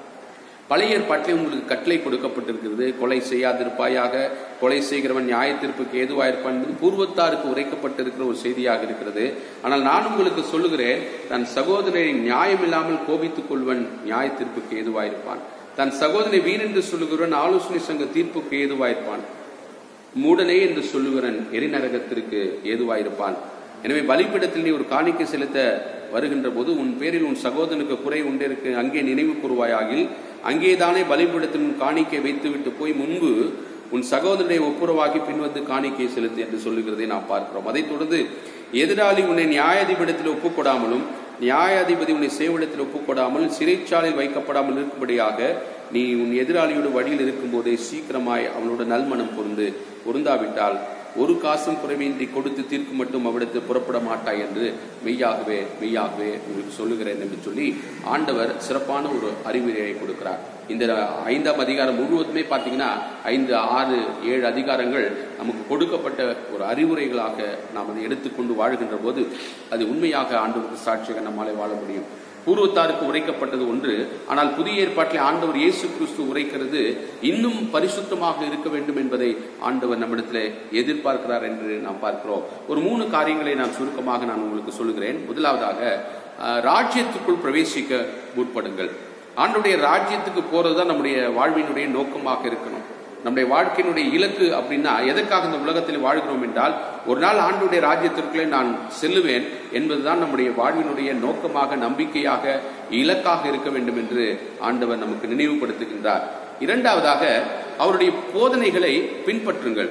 Speaker 1: பழைய ஏற்பாட்டிலே உங்களுக்கு கட்டளை கொடுக்கப்பட்டிருக்கிறது கொலை செய்யாதிருப்பாயாக கொலை செய்கிறவன் நியாயத்திற்புக்கு ஏதுவாயிருப்பான் என்பது பூர்வத்தாருக்கு உரைக்கப்பட்டிருக்கிற ஒரு செய்தியாக இருக்கிறது ஆனால் நான் உங்களுக்கு சொல்லுகிறேன் தன் சகோதரரை நியாயமில்லாமல் கோபித்துக் கொள்வன் நியாயத்திற்புக்கு ஏதுவாயிருப்பான் தன் சகோதரனை வீண் என்று சொல்லுகிறவன் ஆலோசனை சங்க தீர்ப்புக்கு ஏதுவாயிருப்பான் மூடனே என்று சொல்லுகிறன் எரிநரகத்திற்கு ஏதுவாயிருப்பான் எனவே பலிப்பிடத்தில் நீ ஒரு காணிக்கை செலுத்த வருகின்ற போது உன் பேரில் உன் சகோதரனுக்கு குறை உண்டிருக்கு அங்கே நினைவு கூறுவாயாகில் அங்கேதானே பலிப்பிடத்தில் உன் காணிக்கை வைத்துவிட்டு போய் முன்பு உன் சகோதரனை ஒப்புரவாகி பின்வந்து காணிக்கை செலுத்து என்று சொல்லுகிறதை நாம் பார்க்கிறோம் அதைத் தொடர்ந்து எதிராளி உன்னை நியாயாதிபடத்தில் ஒப்புக்கொடாமலும் நியாயாதிபதி உன்னை சேவடத்தில் ஒப்புக்கொடாமல் சிறைச்சாலையில் வைக்கப்படாமல் இருக்கும்படியாக நீ உன் எதிராளியோட வழியில் இருக்கும்போதே சீக்கிரமாய் அவனோட நல்மனம் பொருந்து பொருந்தாவிட்டால் ஒரு காசும் குறைவின்றி கொடுத்து தீர்க்கு மட்டும் அவிடத்து புறப்பட மாட்டாய் என்று மெய்யாகவே மெய்யாகவே உங்களுக்கு சொல்லுகிறேன் என்று சொல்லி ஆண்டவர் சிறப்பான ஒரு அறிவுரையை கொடுக்கிறார் இந்த ஐந்தாம் அதிகாரம் முழுவதுமே பார்த்தீங்கன்னா ஐந்து ஆறு ஏழு அதிகாரங்கள் நமக்கு கொடுக்கப்பட்ட ஒரு அறிவுரைகளாக நாம் அதை எடுத்துக்கொண்டு வாழ்கின்ற போது அது உண்மையாக ஆண்டவருக்கு சாட்சியாக நம்மாலே வாழ முடியும் பூர்வத்தாருக்கு உரைக்கப்பட்டது ஒன்று ஆனால் புதிய ஏற்பாட்டில் ஆண்டவர் இயேசு கிறிஸ்து உரைக்கிறது இன்னும் பரிசுத்தமாக இருக்க வேண்டும் என்பதை ஆண்டவர் நம்மிடத்தில் எதிர்பார்க்கிறார் என்று நாம் பார்க்கிறோம் ஒரு மூணு காரியங்களை நான் சுருக்கமாக நான் உங்களுக்கு சொல்லுகிறேன் முதலாவதாக அஹ், ராஜ்யத்துக்குள் பிரவேசிக்க முற்படுங்கள் ஆண்டுடைய ராஜ்யத்துக்கு போறதுதான் நம்முடைய வாழ்வினுடைய நோக்கமாக இருக்கணும் நம்முடைய வாழ்க்கையினுடைய இலக்கு அப்படின்னா எதற்காக இந்த உலகத்தில் வாழ்கிறோம் என்றால் ஒரு நாள் ஆண்டுடைய ராஜ்யத்திற்குள்ளே நான் செல்லுவேன் என்பதுதான் நம்முடைய வாழ்வினுடைய நோக்கமாக நம்பிக்கையாக இலக்காக இருக்க வேண்டும் என்று ஆண்டவர் நமக்கு நினைவுபடுத்துகின்றார் இரண்டாவதாக அவருடைய போதனைகளை பின்பற்றுங்கள்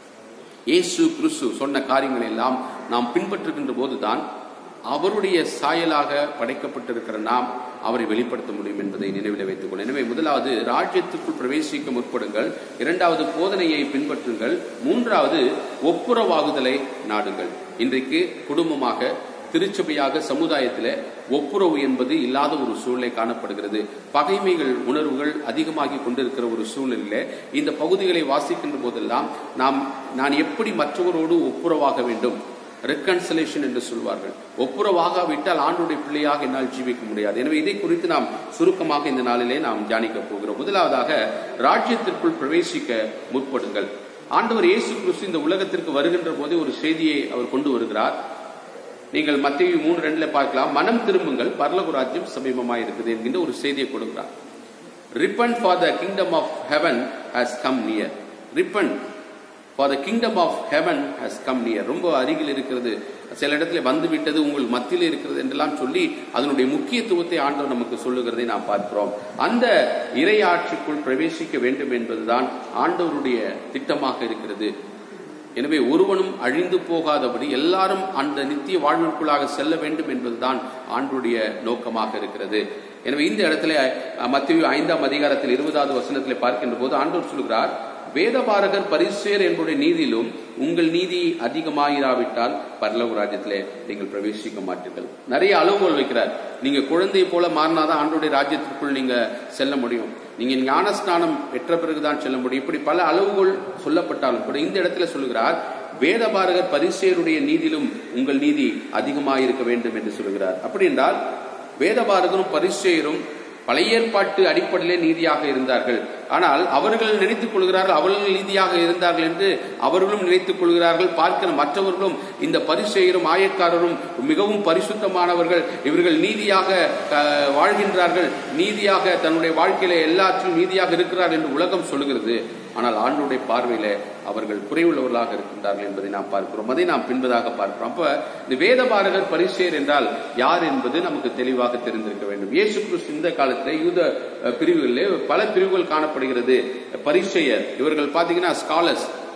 Speaker 1: இயேசு கிறிஸ்து சொன்ன காரியங்களை எல்லாம் நாம் பின்பற்றுகின்ற போதுதான் அவருடைய சாயலாக படைக்கப்பட்டிருக்கிற நாம் அவரை வெளிப்படுத்த முடியும் என்பதை நினைவில் வைத்துக் கொள்ள எனவே முதலாவது ராஜ்யத்துக்குள் பிரவேசிக்க முற்படுங்கள் இரண்டாவது போதனையை பின்பற்றுங்கள் மூன்றாவது ஒப்புரவாகுதலை நாடுங்கள் இன்றைக்கு குடும்பமாக திருச்சபையாக சமுதாயத்தில் ஒப்புரவு என்பது இல்லாத ஒரு சூழ்நிலை காணப்படுகிறது பகைமைகள் உணர்வுகள் அதிகமாகி கொண்டிருக்கிற ஒரு சூழ்நிலையில இந்த பகுதிகளை வாசிக்கின்ற போதெல்லாம் நாம் நான் எப்படி மற்றவரோடு ஒப்புரவாக வேண்டும் ரெக்கன்சலேஷன் என்று சொல்வார்கள் ஒப்புரவாகாவிட்டால் ஆண்டுடைய பிள்ளையாக என்னால் ஜீவிக்க முடியாது எனவே இதை குறித்து நாம் சுருக்கமாக இந்த நாளிலே நாம் தியானிக்க போகிறோம் முதலாவதாக ராஜ்யத்திற்குள் பிரவேசிக்க முற்படுங்கள் ஆண்டவர் இயேசு கிறிஸ்து இந்த உலகத்திற்கு வருகின்ற போதே ஒரு செய்தியை அவர் கொண்டு வருகிறார் நீங்கள் மத்திய மூணு ரெண்டுல பார்க்கலாம் மனம் திரும்புங்கள் பரலகு ராஜ்யம் சமீபமாக இருக்குது என்கின்ற ஒரு செய்தியை கொடுக்கிறார் repent for the kingdom of heaven has come near repent for the kingdom of heaven has come near ரொம்ப அருகில் இருக்கிறது சில இடத்துல வந்து விட்டது உங்கள் மத்தியில் இருக்கிறது என்றெல்லாம் சொல்லி அதனுடைய முக்கியத்துவத்தை ஆண்டவர் நமக்கு சொல்லுகிறதை நாம் பார்க்கிறோம் அந்த இறையாட்சிக்குள் பிரவேசிக்க வேண்டும் என்பதுதான் ஆண்டவருடைய திட்டமாக இருக்கிறது எனவே ஒருவனும் அழிந்து போகாதபடி எல்லாரும் அந்த நித்திய வாழ்விற்குள்ளாக செல்ல வேண்டும் என்பதுதான் ஆண்டுடைய நோக்கமாக இருக்கிறது எனவே இந்த இடத்துல மத்திய ஐந்தாம் அதிகாரத்தில் இருபதாவது வசனத்தில் பார்க்கின்ற போது ஆண்டவர் சொல்கிறார் வேதபாரகர் பரிசேர் என்புடைய நீதியிலும் உங்கள் நீதி அதிகமாயிராவிட்டால் பரலோக ராஜ்யத்திலே நீங்கள் பிரவேசிக்க மாட்டீர்கள் நிறைய அளவுகோல் வைக்கிறார் நீங்க குழந்தை போல மாறினாதான் ஆண்டுடைய ராஜ்யத்திற்குள் நீங்க செல்ல முடியும் நீங்க ஞானஸ்நானம் பெற்ற பிறகுதான் செல்ல முடியும் இப்படி பல அளவுகோல் சொல்லப்பட்டாலும் கூட இந்த இடத்துல சொல்லுகிறார் வேதபாரகர் பரிசேருடைய நீதியிலும் உங்கள் நீதி அதிகமாயிருக்க வேண்டும் என்று சொல்கிறார் அப்படி என்றால் வேதபாரகரும் பரிசேயரும் பழைய ஏற்பாட்டு அடிப்படையிலே நீதியாக இருந்தார்கள் ஆனால் அவர்கள் நினைத்துக் கொள்கிறார்கள் அவர்கள் நீதியாக இருந்தார்கள் என்று அவர்களும் நினைத்துக் கொள்கிறார்கள் பார்க்கிற மற்றவர்களும் இந்த பரிசெயரும் ஆயக்காரரும் மிகவும் பரிசுத்தமானவர்கள் இவர்கள் நீதியாக அஹ், வாழ்கின்றார்கள் நீதியாக தன்னுடைய வாழ்க்கையில எல்லாற்றிலும் நீதியாக இருக்கிறார் என்று உலகம் சொல்லுகிறது ஆனால் ஆண்டுடைய பார்வையில அவர்கள் குறைவுள்ளவர்களாக இருக்கின்றார்கள் என்பதை நாம் பார்க்கிறோம் அதை நாம் பின்பதாக பார்க்கிறோம் அப்ப இந்த வேதபாரகர் பரிசேர் என்றால் யார் என்பது நமக்கு தெளிவாக தெரிந்திருக்க வேண்டும் இயேசு கிறிஸ்து இந்த காலத்திலே யூத அஹ், பிரிவுகளிலே பல பிரிவுகள் காணப்படுகிறது பரிசெயர் இவர்கள் பாத்தீங்கன்னா ஸ்காலர்ஸ்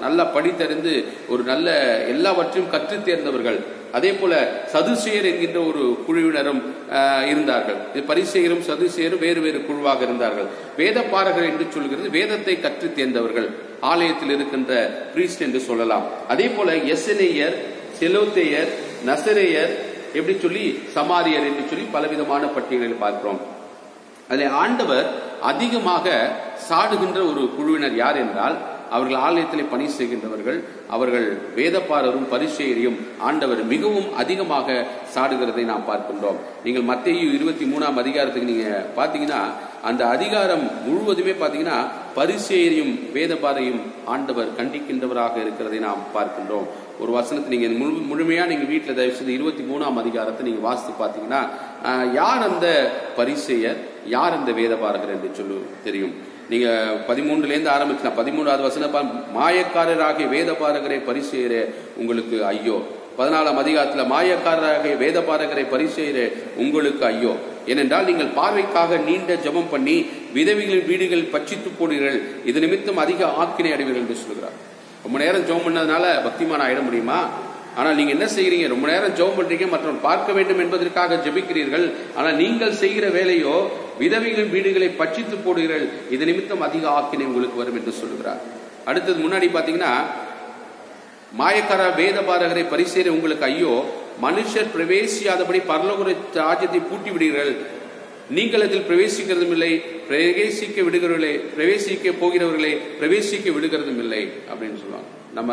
Speaker 1: நல்லா படித்தறிந்து ஒரு நல்ல எல்லாவற்றையும் கற்றுத் தேர்ந்தவர்கள் அதே போல சதுசேயர் என்கின்ற ஒரு குழுவினரும் ஆஹ், இருந்தார்கள் இது பரிசெயரும் சதுசேயரும் வேறு வேறு குழுவாக இருந்தார்கள் வேதப்பாரகர் என்று சொல்கிறது வேதத்தை கற்றுத் தேர்ந்தவர்கள் ஆலயத்தில் இருக்கின்ற பிரீஸ்ட் என்று சொல்லலாம் அதே போல எசனேயர் செலோத்தேயர் நசரேயர் எப்படி சொல்லி சமாரியர் என்று சொல்லி பலவிதமான பட்டியலில் பார்க்கிறோம் அதில் ஆண்டவர் அதிகமாக சாடுகின்ற ஒரு குழுவினர் யார் என்றால் அவர்கள் ஆலயத்திலே பணி செய்கின்றவர்கள் அவர்கள் வேதப்பாரரும் பரிசெயரையும் ஆண்டவர் மிகவும் அதிகமாக சாடுகிறதை நாம் பார்க்கின்றோம் நீங்கள் மத்தேயு இருபத்தி மூணாம் அதிகாரத்துக்கு நீங்க பாத்தீங்கன்னா அந்த அதிகாரம் முழுவதுமே பாத்தீங்கன்னா பரிசேயரையும் வேதபாரையும் ஆண்டவர் கண்டிக்கின்றவராக இருக்கிறதை நாம் பார்க்கின்றோம் ஒரு வசனத்தை நீங்க முழு முழுமையா நீங்க வீட்டில் தயவு செய்து இருபத்தி மூணாம் அதிகாரத்தை நீங்க வாசித்து பார்த்தீங்கன்னா ஆஹ், யார் அந்த பரிசேயர் யார் அந்த வேதபாரகர் என்று சொல்லு தெரியும் நீங்க பதிமூன்றுல இருந்து ஆரம்பிக்கலாம் பதிமூணாவது வசனம் பா- மாயக்காரராகிய வேதபாரகரை பரிசெயரே உங்களுக்கு ஐயோ பதினாலாம் அதிகாரத்துல மாயக்காரராகிய வேதபாரகரை பரிசெயரே உங்களுக்கு ஐயோ ஏனென்றால் நீங்கள் பார்வைக்காக நீண்ட ஜெபம் பண்ணி விதவிகளின் வீடுகள் பட்சித்து போடுகிறீர்கள் இது நிமித்தம் அதிக ஆக்கினை அடைவீர்கள் என்று சொல்கிறார் ரொம்ப நேரம் ஜெபம் பண்ணதுனால பக்திமான் ஆயிட முடியுமா ஆனால் நீங்க என்ன செய்கிறீங்க ரொம்ப நேரம் ஜெபம் பண்றீங்க மற்றவர்கள் பார்க்க வேண்டும் என்பதற்காக ஜெபிக்கிறீர்கள் ஆனால் நீங்கள் செய்கிற வேலையோ விதவைகளின் வீடுகளை பட்சித்து போடுகிறீர்கள் இது நிமித்தம் அதிக ஆக்கினை உங்களுக்கு வரும் என்று சொல்லுகிறார் அடுத்தது முன்னாடி பாத்தீங்கன்னா மாயக்கார வேதபாரகரை பரிசேர உங்களுக்கு ஐயோ மனுஷர் பிரவேசியாதபடி பரலோக ராஜ்யத்தை பூட்டி விடுகிறீர்கள் நீங்கள் அதில் பிரவேசிக்கிறதும் இல்லை பிரவேசிக்க விடுகிறவர்களே பிரவேசிக்க போகிறவர்களை பிரவேசிக்க விடுகிறதும் இல்லை அப்படின்னு சொல்லுவாங்க நம்ம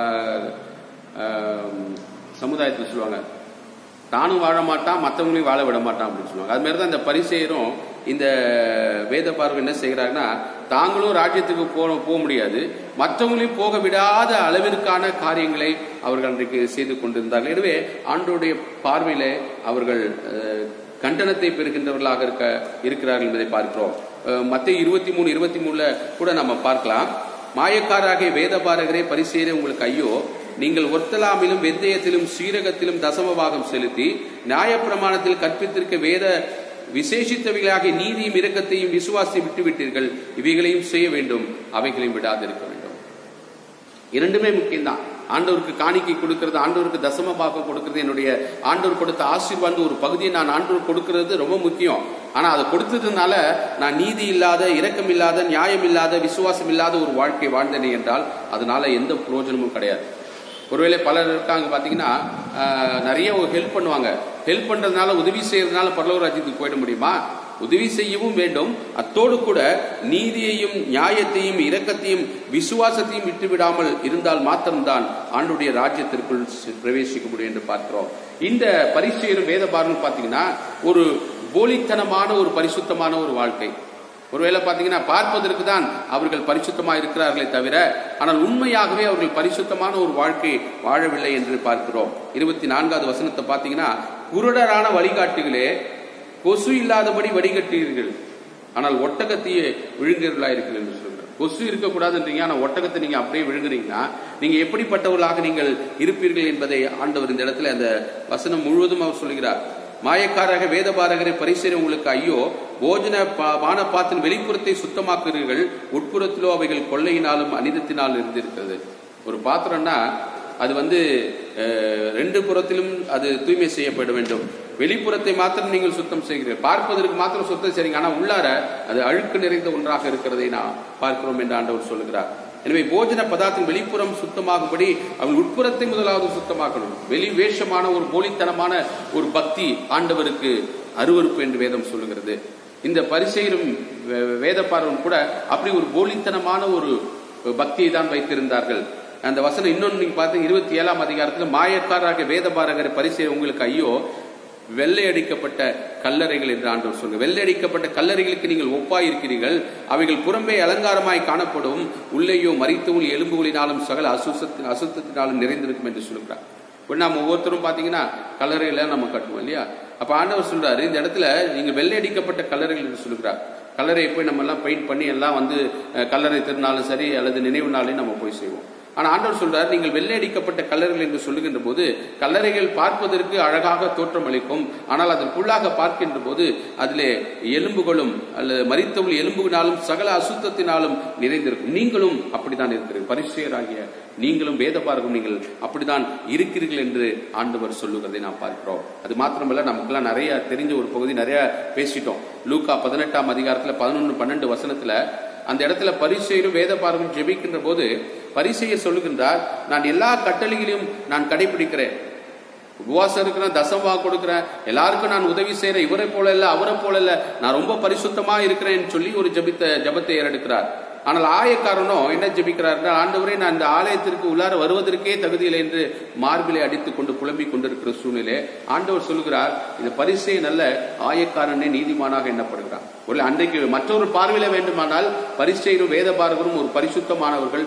Speaker 1: ஆம், சமுதாயத்தில் சொல்லுவாங்க தானும் வாழ மாட்டான் மற்றவங்களையும் வாழ விட மாட்டான் அப்படின்னு சொல்லுவாங்க அது மாதிரி தான் இந்த பரிசெயரும் இந்த வேத பார்வை என்ன செய்கிறாங்கன்னா தாங்களும் ராஜ்யத்துக்கு போக போக முடியாது மற்றவங்களையும் போக விடாத அளவிற்கான காரியங்களை அவர்கள் அன்றைக்கு செய்து கொண்டிருந்தார்கள் எனவே ஆண்டோடைய பார்வையில அவர்கள் அஹ், கண்டனத்தை பெறுகின்றவர்களாக இருக்க இருக்கிறார்கள் என்பதை பார்க்கிறோம் மத்திய இருபத்தி மூணு இருபத்தி மூணுல கூட நம்ம பார்க்கலாம் மாயக்காராகிய வேதபாரகரே பரிசேரே உங்களுக்கு ஐயோ நீங்கள் ஒர்த்தலாமிலும் வெந்தயத்திலும் சீரகத்திலும் தசமபாகம் செலுத்தி நியாயப்பிரமாணத்தில் கற்பித்திருக்க வேத விசேஷித்தவைகளாகிய நீதியும் இரக்கத்தையும் விசுவாசத்தை விட்டுவிட்டீர்கள் இவைகளையும் செய்ய வேண்டும் அவைகளையும் விடாதிருக்க வேண்டும் இரண்டுமே முக்கியம்தான் ஆண்டவருக்கு காணிக்கை கொடுக்கிறது ஆண்டவருக்கு தசம பாகம் கொடுக்கிறது என்னுடைய ஆண்டவர் கொடுத்த ஆசீர்வாத ஒரு பகுதியை நான் ஆண்டவர் கொடுக்கிறது ரொம்ப முக்கியம் ஆனா அதை கொடுத்ததுனால நான் நீதி இல்லாத இரக்கம் இல்லாத நியாயம் இல்லாத விசுவாசம் இல்லாத ஒரு வாழ்க்கை வாழ்ந்தேனே என்றால் அதனால எந்த பிரயோஜனமும் கிடையாது ஒருவேளை பலர் இருக்காங்க பாத்தீங்கன்னா ஆஹ், நிறைய ஹெல்ப் பண்ணுவாங்க ஹெல்ப் பண்றதுனால உதவி செய்யறதுனால பரலோக ராஜ்யத்துக்கு போயிட முடியுமா உதவி செய்யவும் வேண்டும் அத்தோடு கூட நீதியையும் நியாயத்தையும் இரக்கத்தையும் விசுவாசத்தையும் விட்டுவிடாமல் இருந்தால் மாத்திரம்தான் ஆண்டுடைய ராஜ்யத்திற்குள் சி- பிரவேசிக்க முடியும் என்று பார்க்கிறோம் இந்த பரிசெயரும் வேத பாருன்னு பாத்தீங்கன்னா ஒரு போலித்தனமான ஒரு பரிசுத்தமான ஒரு வாழ்க்கை ஒருவேளை பார்த்தீங்கன்னா பார்ப்பதற்கு தான் அவர்கள் பரிசுத்தமா இருக்கிறார்களே தவிர ஆனால் உண்மையாகவே அவர்கள் பரிசுத்தமான ஒரு வாழ்க்கை வாழவில்லை என்று பார்க்கிறோம் இருபத்தி நான்காவது வசனத்தை பார்த்தீங்கன்னா குருடரான வழிகாட்டுகளே கொசு இல்லாதபடி வடிகட்டுகிறீர்கள் ஆனால் ஒட்டகத்தையே விழுங்குகிறவர்களா இருக்கிறீர்கள் என்று சொல்கிறார் கொசு இருக்கக்கூடாதுன்றீங்க ஆனால் ஒட்டகத்தை நீங்க அப்படியே விழுங்குறீங்கன்னா நீங்க எப்படிப்பட்டவர்களாக நீங்கள் இருப்பீர்கள் என்பதை ஆண்டவர் இந்த இடத்துல அந்த வசனம் முழுவதும் அவர் சொல்கிறார் மாயக்காரக வேதபாரகரை பரிசீலனை உங்களுக்கு ஐயோ போஜன பா- பானப்பாத்தின் வெளிப்புறத்தை சுத்தமாக்குறீர்கள் உட்புறத்திலோ அவைகள் கொள்ளையினாலும் அனிதத்தினாலும் இருந்திருக்கிறது ஒரு பாத்திரம்னா அது வந்து அஹ், ரெண்டு புறத்திலும் அது தூய்மை செய்யப்பட வேண்டும் வெளிப்புறத்தை மாத்திரம் நீங்கள் சுத்தம் செய்கிறீர்கள் பார்ப்பதற்கு மாத்திரம் சுத்தம் செய்றீங்க ஆனா உள்ளார அது அழுக்கு நிறைந்த ஒன்றாக இருக்கிறதை நான் பார்க்கிறோம் என்று ஆண்டவர் சொல்லுகிறார் எனவே போஜன பதார்த்தம் வெளிப்புறம் சுத்தமாகும்படி அவள் உட்புறத்தை முதலாவது சுத்தமாக்கணும் வெளி வேஷமான ஒரு போலித்தனமான ஒரு பக்தி ஆண்டவருக்கு அருவருப்பு என்று வேதம் சொல்லுகிறது இந்த பரிசெயரும் வேதப்பாரரும் கூட அப்படி ஒரு போலித்தனமான ஒரு பக்தியை தான் வைத்திருந்தார்கள் அந்த வசனம் இன்னொன்று நீங்க பார்த்து இருபத்தி ஏழாம் அதிகாரத்தில் மாயக்காரராக வேதபாரகர் பரிசெய் உங்களுக்கு ஐயோ வெள்ளை அடிக்கப்பட்ட கல்லறைகள் என்று ஆண்டவர் சொல்லுங்க வெள்ளை அடிக்கப்பட்ட கல்லறைகளுக்கு நீங்கள் ஒப்பாய் இருக்கிறீர்கள் அவைகள் புறம்பே அலங்காரமாய் காணப்படும் உள்ளேயோ மரித்தவுள் எலும்புகளினாலும் சகல அசுசத்து அசுத்தத்தினாலும் நிறைந்திருக்கும் என்று சொல்லுகிறார் இப்போ நம்ம ஒவ்வொருத்தரும் பார்த்தீங்கன்னா கல்லறையில நம்ம கட்டுவோம் இல்லையா அப்ப ஆண்டவர் சொல்றாரு இந்த இடத்துல நீங்க வெள்ளை அடிக்கப்பட்ட கல்லறைகள் என்று சொல்லுகிறார் கல்லறையை போய் நம்ம எல்லாம் பெயிண்ட் பண்ணி எல்லாம் வந்து அஹ், கல்லறை திருநாளும் சரி அல்லது நினைவு நாளையும் நம்ம போய் செய்வோம் ஆனா ஆண்டவர் சொல்றார் நீங்கள் வெள்ளை அடிக்கப்பட்ட கல்லறைகள் என்று சொல்லுகின்ற போது கல்லறைகள் பார்ப்பதற்கு அழகாக தோற்றம் அளிக்கும் ஆனால் அதற்குள்ளாக பார்க்கின்ற போது அதிலே எலும்புகளும் அல்லது மரித்தவள் எலும்புகளாலும் சகல அசுத்தத்தினாலும் நிறைந்திருக்கும் நீங்களும் அப்படித்தான் இருக்கிறீர்கள் பரிசுயராகிய நீங்களும் வேத பார்க்கும் நீங்கள் அப்படித்தான் இருக்கிறீர்கள் என்று ஆண்டவர் சொல்லுகிறதை நாம் பார்க்கிறோம் அது மாத்திரமல்ல நமக்கெல்லாம் நிறைய தெரிஞ்ச ஒரு பகுதி நிறைய பேசிட்டோம் லூக்கா பதினெட்டாம் அதிகாரத்துல பதினொன்று பன்னெண்டு வசனத்துல அந்த இடத்துல பரிசெயரும் வேத பார்வையும் ஜெபிக்கின்ற போது பரிசெயர் சொல்லுகின்றார் நான் எல்லா கட்டளைகளையும் நான் கடைபிடிக்கிறேன் உபவாசம் இருக்கிறேன் தசமா கொடுக்கிறேன் எல்லாருக்கும் நான் உதவி செய்யறேன் இவரை போல இல்ல அவரை போல இல்ல நான் ரொம்ப பரிசுத்தமா இருக்கிறேன்னு சொல்லி ஒரு ஜபித்த ஜபத்தை ஏறெடுக்கிறார் ஆனால் ஆயக்காரனோ என்ன ஜெபிக்கிறார் ஆண்டவரே நான் இந்த ஆலயத்திற்கு உள்ளார வருவதற்கே தகுதியில்லை என்று மார்பிலை அடித்துக் கொண்டு புலம்பிக் கொண்டிருக்கிற சூழ்நிலை ஆண்டவர் சொல்லுகிறார் இந்த பரிசை நல்ல ஆயக்காரனே நீதிமானாக எண்ணப்படுகிறார் ஒரு அன்றைக்கு மற்றொரு பார்வையில வேண்டுமானால் பரிசையும் வேத பார்வரும் ஒரு பரிசுத்தமானவர்கள்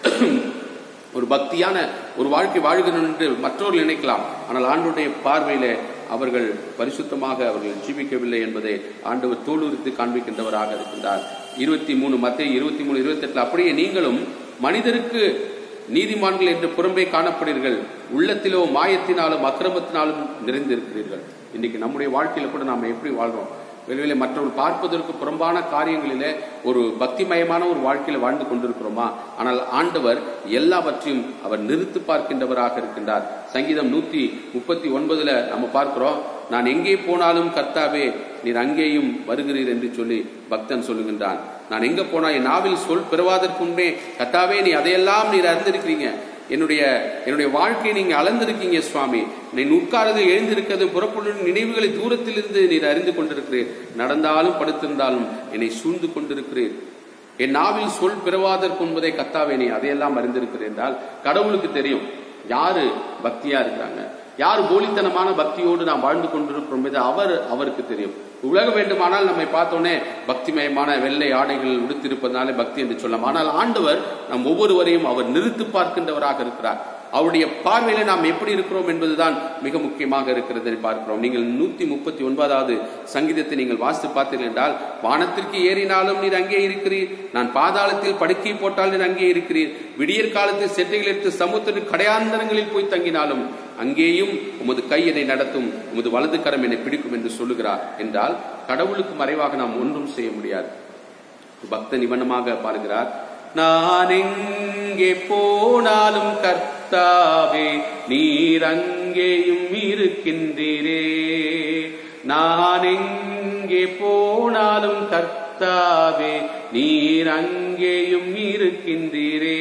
Speaker 1: ஒரு பக்தியான ஒரு வாழ்க்கை வாழ்கிறோம் என்று மற்றவர்கள் நினைக்கலாம் ஆனால் ஆண்டுடைய பார்வையில அவர்கள் பரிசுத்தமாக அவர்கள் ஜீவிக்கவில்லை என்பதை ஆண்டவர் தோலுரித்து காண்பிக்கின்றவராக இருக்கின்றார் இருபத்தி மூணு மத்திய இருபத்தி மூணு இருபத்தி எட்டுல அப்படியே நீங்களும் மனிதருக்கு நீதிமான்கள் என்று புறம்பே காணப்படுகிறீர்கள் உள்ளத்திலோ மாயத்தினாலும் அக்கிரமத்தினாலும் நிறைந்திருக்கிறீர்கள் இன்னைக்கு நம்முடைய வாழ்க்கையில கூட நாம் எப்படி வாழ்றோம் வெளியில மற்றவர்கள் பார்ப்பதற்கு புறம்பான காரியங்களிலே ஒரு பக்திமயமான ஒரு வாழ்க்கையில வாழ்ந்து கொண்டிருக்கிறோமா ஆனால் ஆண்டவர் எல்லாவற்றையும் அவர் நிறுத்து பார்க்கின்றவராக இருக்கின்றார் சங்கீதம் நூத்தி முப்பத்தி ஒன்பதுல நம்ம பார்க்கிறோம் நான் எங்கே போனாலும் கர்த்தாவே நீர் அங்கேயும் வருகிறீர் என்று சொல்லி பக்தன் சொல்லுகின்றான் நான் எங்க போனா என் நாவில் சொல் பெறுவதற்கு முன்பே கர்த்தாவே நீ அதையெல்லாம் நீர் அறிந்திருக்கிறீங்க என்னுடைய என்னுடைய வாழ்க்கையை நீங்க அளந்திருக்கீங்க சுவாமி நீ உட்கார்ந்து எழுந்திருக்கிறது புறப்படும் நினைவுகளை தூரத்திலிருந்து நீர் அறிந்து கொண்டிருக்கிறீர் நடந்தாலும் படுத்திருந்தாலும் என்னை சூழ்ந்து கொண்டிருக்கிறீர் என் நாவில் சொல் பெறுவாதற்கு என்பதை கத்தாவே நீ அதையெல்லாம் அறிந்திருக்கிறேன் என்றால் கடவுளுக்கு தெரியும் யாரு பக்தியா இருக்கிறாங்க யார் போலித்தனமான பக்தியோடு நாம் வாழ்ந்து கொண்டிருக்கிறோம் என்பது அவர் அவருக்கு தெரியும் உலக வேண்டுமானால் நம்மை பார்த்தோன்னே பக்திமயமான வெள்ளை ஆடைகள் உடுத்திருப்பதனாலே பக்தி என்று சொல்லலாம் ஆனால் ஆண்டவர் நம் ஒவ்வொருவரையும் அவர் நிறுத்து பார்க்கின்றவராக இருக்கிறார் அவருடைய பார்வையில நாம் எப்படி இருக்கிறோம் என்பதுதான் மிக முக்கியமாக இருக்கிறது பார்க்கிறோம் நீங்கள் நூத்தி முப்பத்தி ஒன்பதாவது சங்கீதத்தை நீங்கள் வாசித்து பார்த்தீர்கள் என்றால் வானத்திற்கு ஏறினாலும் நீர் அங்கே இருக்கிறீர் நான் பாதாளத்தில் படுக்கை போட்டால் நீர் அங்கே இருக்கிறீர் விடியற் காலத்தில் செட்டைகள் எடுத்து சமுத்திர கடையாந்தரங்களில் போய் தங்கினாலும் அங்கேயும் உமது கை என்னை நடத்தும் உமது வலது கரம் என்னை பிடிக்கும் என்று சொல்லுகிறார் என்றால் கடவுளுக்கு மறைவாக நாம் ஒன்றும் செய்ய முடியாது பக்த நிபந்தமாக பாருகிறார் நான் எங்கே போனாலும் கர்த்தாவே நீர் அங்கேயும் இருக்கின்றீரே நான் எங்கே போனாலும் கர்த்தாவே நீர் அங்கேயும் இருக்கின்றீரே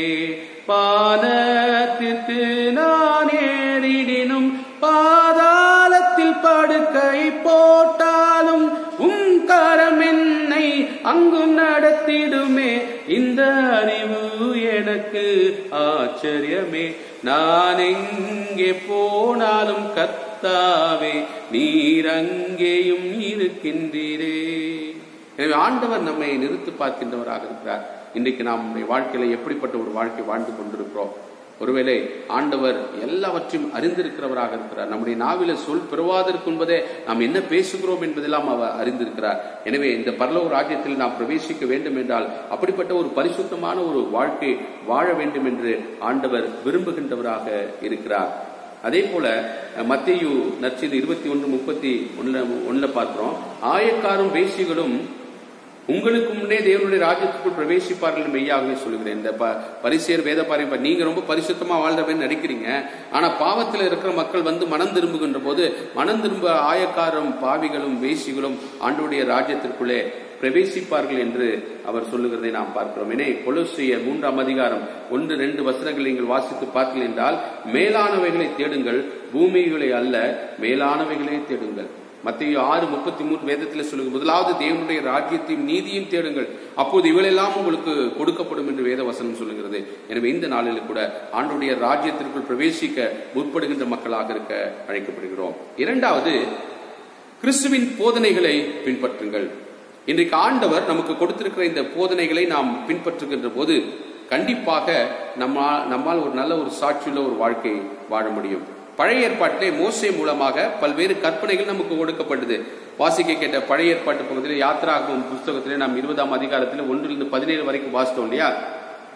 Speaker 1: பானத்திற்கு நான் ஏறிடினும் பாதாளத்தில் படுக்கை போட்டாலும் உம் கரம் என்னை அங்கும் நடத்திடுமே இந்த அறிவு எனக்கு ஆச்சரியமே நான் எங்கே போனாலும் கத்தாவே நீர் அங்கேயும் இருக்கின்றீரே எனவே ஆண்டவர் நம்மை நிறுத்து பார்க்கின்றவராக இருக்கிறார் இன்றைக்கு நாம் நம்முடைய வாழ்க்கையில எப்படிப்பட்ட ஒரு வாழ்க்கை வாழ்ந்து கொண்டிருக்கிறோம் ஒருவேளை ஆண்டவர் எல்லாவற்றையும் அறிந்திருக்கிறவராக இருக்கிறார் நம்முடைய நாவில சொல் பெறுவாதற்கு என்பதே நாம் என்ன பேசுகிறோம் என்பதெல்லாம் அவர் அறிந்திருக்கிறார் எனவே இந்த பரலோக ராஜ்யத்தில் நாம் பிரவேசிக்க வேண்டும் என்றால் அப்படிப்பட்ட ஒரு பரிசுத்தமான ஒரு வாழ்க்கை வாழ வேண்டும் என்று ஆண்டவர் விரும்புகின்றவராக இருக்கிறார் அதே போல மத்தியு நற்செய்தி இருபத்தி ஒன்று முப்பத்தி ஒன்னுல ஒன்னுல பார்க்கிறோம் ஆயக்காரும் வேசிகளும் உங்களுக்கு முன்னே தேவனுடைய ராஜ்யத்துக்குள் பிரவேசிப்பார்கள் மெய்யாகவே சொல்லுகிறேன் இந்த பரிசேர் வேத பாரியம் நீங்க ரொம்ப பரிசுத்தமா வாழ்றவன் நடிக்கிறீங்க ஆனா பாவத்தில் இருக்கிற மக்கள் வந்து மனம் திரும்புகின்ற போது மனம் திரும்ப ஆயக்காரும் பாவிகளும் வேசிகளும் ஆண்டுடைய ராஜ்யத்திற்குள்ளே பிரவேசிப்பார்கள் என்று அவர் சொல்லுகிறதை நாம் பார்க்கிறோம் என கொலோசிய மூன்றாம் அதிகாரம் ஒன்று ரெண்டு வசனங்களை நீங்கள் வாசித்து பார்த்தீர்கள் என்றால் மேலானவைகளை தேடுங்கள் பூமிகளை அல்ல மேலானவைகளை தேடுங்கள் மத்திய ஆறு முப்பத்தி மூன்று வேதத்தில் சொல்லுங்க முதலாவது தேவனுடைய ராஜ்யத்தையும் நீதியும் தேடுங்கள் அப்போது இவளெல்லாம் உங்களுக்கு கொடுக்கப்படும் என்று வேத வசனம் சொல்லுகிறது எனவே இந்த நாளில் கூட ஆண்டுடைய ராஜ்யத்திற்குள் பிரவேசிக்க முற்படுகின்ற மக்களாக இருக்க அழைக்கப்படுகிறோம் இரண்டாவது கிறிஸ்துவின் போதனைகளை பின்பற்றுங்கள் இன்றைக்கு ஆண்டவர் நமக்கு கொடுத்திருக்கிற இந்த போதனைகளை நாம் பின்பற்றுகின்ற போது கண்டிப்பாக நம்மால் நம்மால் ஒரு நல்ல ஒரு சாட்சியுள்ள ஒரு வாழ்க்கை வாழ முடியும் பழைய ஏற்பாட்டிலே மோசே மூலமாக பல்வேறு கற்பனைகள் நமக்கு கொடுக்கப்பட்டது வாசிக்க கேட்ட பழைய ஏற்பாட்டு பகுதியில் யாத்திராகும் புஸ்தகத்திலே நாம் இருபதாம் அதிகாரத்தில் ஒன்றிலிருந்து பதினேழு வரைக்கும் வாசித்தோம் இல்லையா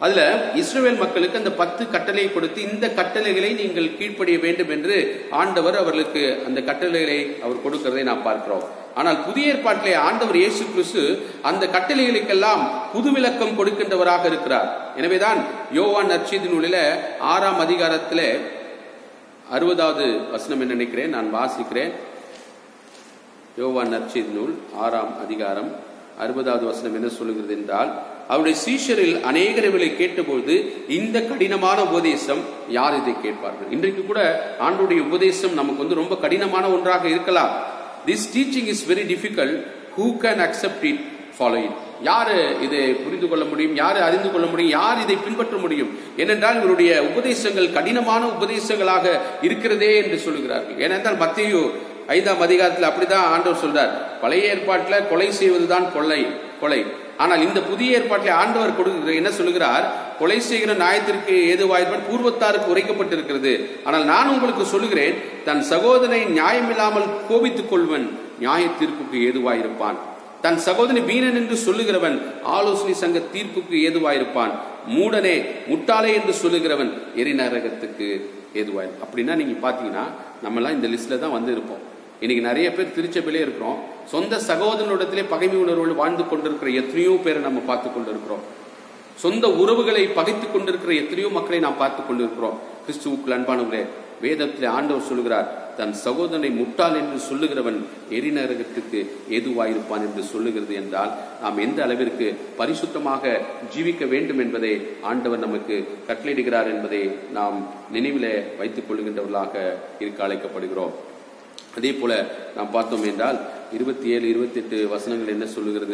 Speaker 1: அதுல இஸ்ரவேல் மக்களுக்கு அந்த பத்து கட்டளை கொடுத்து இந்த கட்டளைகளை நீங்கள் கீழ்ப்படிய வேண்டும் என்று ஆண்டவர் அவர்களுக்கு அந்த கட்டளைகளை அவர் கொடுக்கிறதை நாம் பார்க்கிறோம் ஆனால் புதிய ஏற்பாட்டிலே ஆண்டவர் இயேசு கிறிஸ்து அந்த கட்டளைகளுக்கெல்லாம் புது விளக்கம் கொடுக்கின்றவராக இருக்கிறார் எனவேதான் யோவான் நற்செய்தி நூலில ஆறாம் அதிகாரத்திலே அறுபதாவது வசனம் என்ன நினைக்கிறேன் நான் வாசிக்கிறேன் யோவான் நற்செய்தி நூல் ஆறாம் அதிகாரம் அறுபதாவது வசனம் என்ன சொல்லுகிறது என்றால் அவருடைய சீஷரில் அநேகர் இவர்களை கேட்டபொழுது இந்த கடினமான உபதேசம் யார் இதை கேட்பார்கள் இன்றைக்கு கூட ஆண்டுடைய உபதேசம் நமக்கு வந்து ரொம்ப கடினமான ஒன்றாக இருக்கலாம் this teaching is very difficult who can accept it follow it யாரு இதை புரிந்து கொள்ள முடியும் யாரு அறிந்து கொள்ள முடியும் யார் இதை பின்பற்ற முடியும் ஏனென்றால் இவருடைய உபதேசங்கள் கடினமான உபதேசங்களாக இருக்கிறதே என்று சொல்லுகிறார்கள் ஏனென்றால் மத்தியோ ஐந்தாம் அதிகாரத்தில் அப்படிதான் ஆண்டவர் சொல்றார் பழைய ஏற்பாட்டில் கொலை செய்வதுதான் கொள்ளை கொலை ஆனால் இந்த புதிய ஏற்பாட்டில் ஆண்டவர் கொடுக்கிற என்ன சொல்லுகிறார் கொலை செய்கிற நியாயத்திற்கு ஏதுவாயிருப்பான் பூர்வத்தாருக்கு உரைக்கப்பட்டிருக்கிறது ஆனால் நான் உங்களுக்கு சொல்லுகிறேன் தன் சகோதரனை நியாயமில்லாமல் கோபித்துக் கொள்வன் நியாய தீர்ப்புக்கு ஏதுவாயிருப்பான் தன் சகோதரி வீணன் என்று சொல்லுகிறவன் ஆலோசனை சங்க தீர்ப்புக்கு ஏதுவாயிருப்பான் மூடனே முட்டாளே என்று சொல்லுகிறவன் எரிநரகத்துக்கு ஏதுவாய் அப்படின்னா நீங்க பாத்தீங்கன்னா நம்ம எல்லாம் இந்த லிஸ்ட்ல தான் வந்து இருப்போம் இன்னைக்கு நிறைய பேர் திருச்சபையிலே இருக்கிறோம் சொந்த சகோதரனிடத்திலே பகைமை உணர்வோடு வாழ்ந்து கொண்டிருக்கிற எத்தனையோ பேரை நம்ம பார்த்து கொண்டிருக்கிறோம் சொந்த உறவுகளை பகைத்துக் கொண்டிருக்கிற எத்தனையோ மக்களை நாம் பார்த்து கொண்டிருக்கிறோம் கிறிஸ்துவுக்குள் அன்பானவர்களே வேதத்திலே ஆண்டவர் சொல்லுகிறார் தன் சகோதரனை முட்டாள் என்று சொல்லுகிறவன் எரிநரகத்துக்கு ஏதுவாயிருப்பான் என்று சொல்லுகிறது என்றால் நாம் எந்த அளவிற்கு பரிசுத்தமாக ஜீவிக்க வேண்டும் என்பதை ஆண்டவர் நமக்கு கட்டளையிடுகிறார் என்பதை நாம் நினைவிலே வைத்துக் கொள்ளுகின்றவர்களாக இருக்க அழைக்கப்படுகிறோம் அதே போல நாம் பார்த்தோம் என்றால் இருபத்தி ஏழு இருபத்தி எட்டு வசனங்கள் என்ன சொல்லுகிறது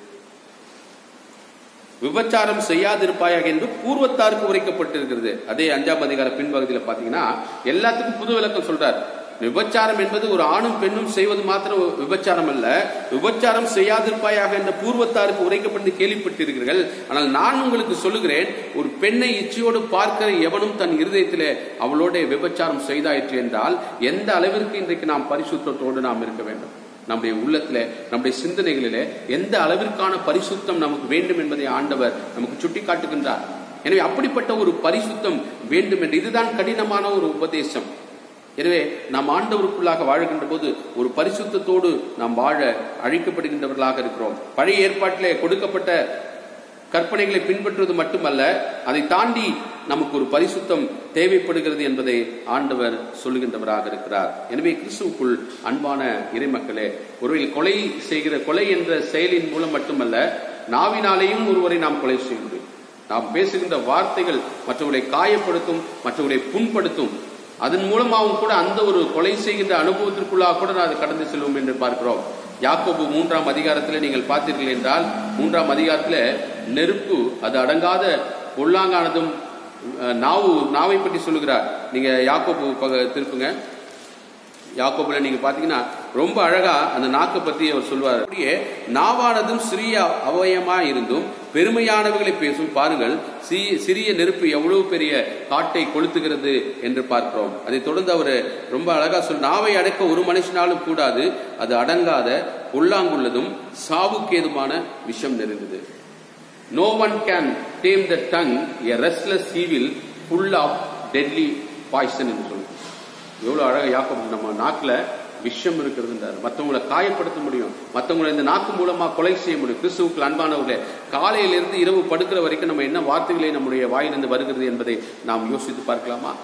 Speaker 1: விபச்சாரம் செய்யாதிருப்பாயாக என்று பூர்வத்தாருக்கு உரைக்கப்பட்டிருக்கிறது அதே அஞ்சாம் அதிகார பின்பகுதியில் பாத்தீங்கன்னா எல்லாத்துக்கும் புது விளக்கம் சொல்றார் விபச்சாரம் என்பது ஒரு ஆணும் பெண்ணும் செய்வது மாத்திரம் விபச்சாரம் அல்ல விபச்சாரம் செய்யாதிருப்பாயாக என்ற பூர்வத்தாருக்கு உரைக்கப்பட்டு கேள்விப்பட்டிருக்கிறீர்கள் ஆனால் நான் உங்களுக்கு சொல்லுகிறேன் ஒரு பெண்ணை இச்சையோடு பார்க்கிற எவனும் தன் இருதயத்திலே அவளோட விபச்சாரம் செய்தாயிற்று என்றால் எந்த அளவிற்கு இன்றைக்கு நாம் பரிசுத்தத்தோடு நாம் இருக்க வேண்டும் நம்முடைய உள்ளத்துல நம்முடைய சிந்தனைகளில எந்த அளவிற்கான பரிசுத்தம் நமக்கு வேண்டும் என்பதை ஆண்டவர் நமக்கு சுட்டி காட்டுகின்றார் எனவே அப்படிப்பட்ட ஒரு பரிசுத்தம் வேண்டும் என்று இதுதான் கடினமான ஒரு உபதேசம் எனவே நாம் ஆண்டவருக்குள்ளாக வாழ்கின்ற போது ஒரு பரிசுத்தத்தோடு நாம் வாழ அழைக்கப்படுகின்றவர்களாக இருக்கிறோம் பழைய ஏற்பாட்டிலே கொடுக்கப்பட்ட கற்பனைகளை பின்பற்றுவது மட்டுமல்ல அதை தாண்டி நமக்கு ஒரு பரிசுத்தம் தேவைப்படுகிறது என்பதை ஆண்டவர் சொல்லுகின்றவராக இருக்கிறார் எனவே கிறிஸ்துவுக்குள் அன்பான இறைமக்களே ஒருவரை கொலை செய்கிற கொலை என்ற செயலின் மூலம் மட்டுமல்ல நாவினாலேயும் ஒருவரை நாம் கொலை செய்ய முடியும் நாம் பேசுகின்ற வார்த்தைகள் மற்றவர்களை காயப்படுத்தும் மற்றவர்களை புண்படுத்தும் அதன் மூலமாகவும் கூட அந்த ஒரு கொலை செய்கின்ற அனுபவத்திற்குள்ளாக கூட நான் அது கடந்து செல்வோம் என்று பார்க்கிறோம் யாக்கோபு மூன்றாம் அதிகாரத்தில் நீங்கள் பார்த்தீர்கள் என்றால் மூன்றாம் அதிகாரத்தில் நெருப்பு அது அடங்காத பொல்லாங்கானதும் அஹ், நாவு நாவை பற்றி சொல்லுகிறார் நீங்க யாக்கோபு பக- திருப்புங்க யாக்கோபுல நீங்க பாத்தீங்கன்னா ரொம்ப அழகா அந்த நாக்கை பத்தி அவர் சொல்லுவார் அப்படியே நாவானதும் சிறிய அவயமா இருந்தும் பெருமையானவைகளை பேசும் பாருங்கள் சி- சிறிய நெருப்பு எவ்வளவு பெரிய காட்டை கொளுத்துகிறது என்று பார்க்கிறோம் அதை தொடர்ந்து அவர் ரொம்ப அழகா சொல் நாவை அடக்க ஒரு மனுஷனாலும் கூடாது அது அடங்காத பொல்லாங்குள்ளதும் சாவுக்கேதுமான விஷம் நிறைந்தது no one can tame the tongue a restless evil full of deadly poison என்று சொல்லுது எவ்வளவு அழகா யாக்கோபு நம்ம நாக்குல விஷம் இருக்கிறதுன்றார் மற்றவங்களை காயப்படுத்த முடியும் மற்றவங்களை இந்த நாக்கு மூலமா கொலை செய்ய முடியும் கிறிஸ்துவுக்கு அன்பானவர்களே காலையிலிருந்து இரவு படுக்கிற வரைக்கும் நம்ம என்ன வார்த்தைகளை நம்முடைய வாயிலிருந்து வருகிறது என்பதை நாம் யோசித்து பார்க்கலாமா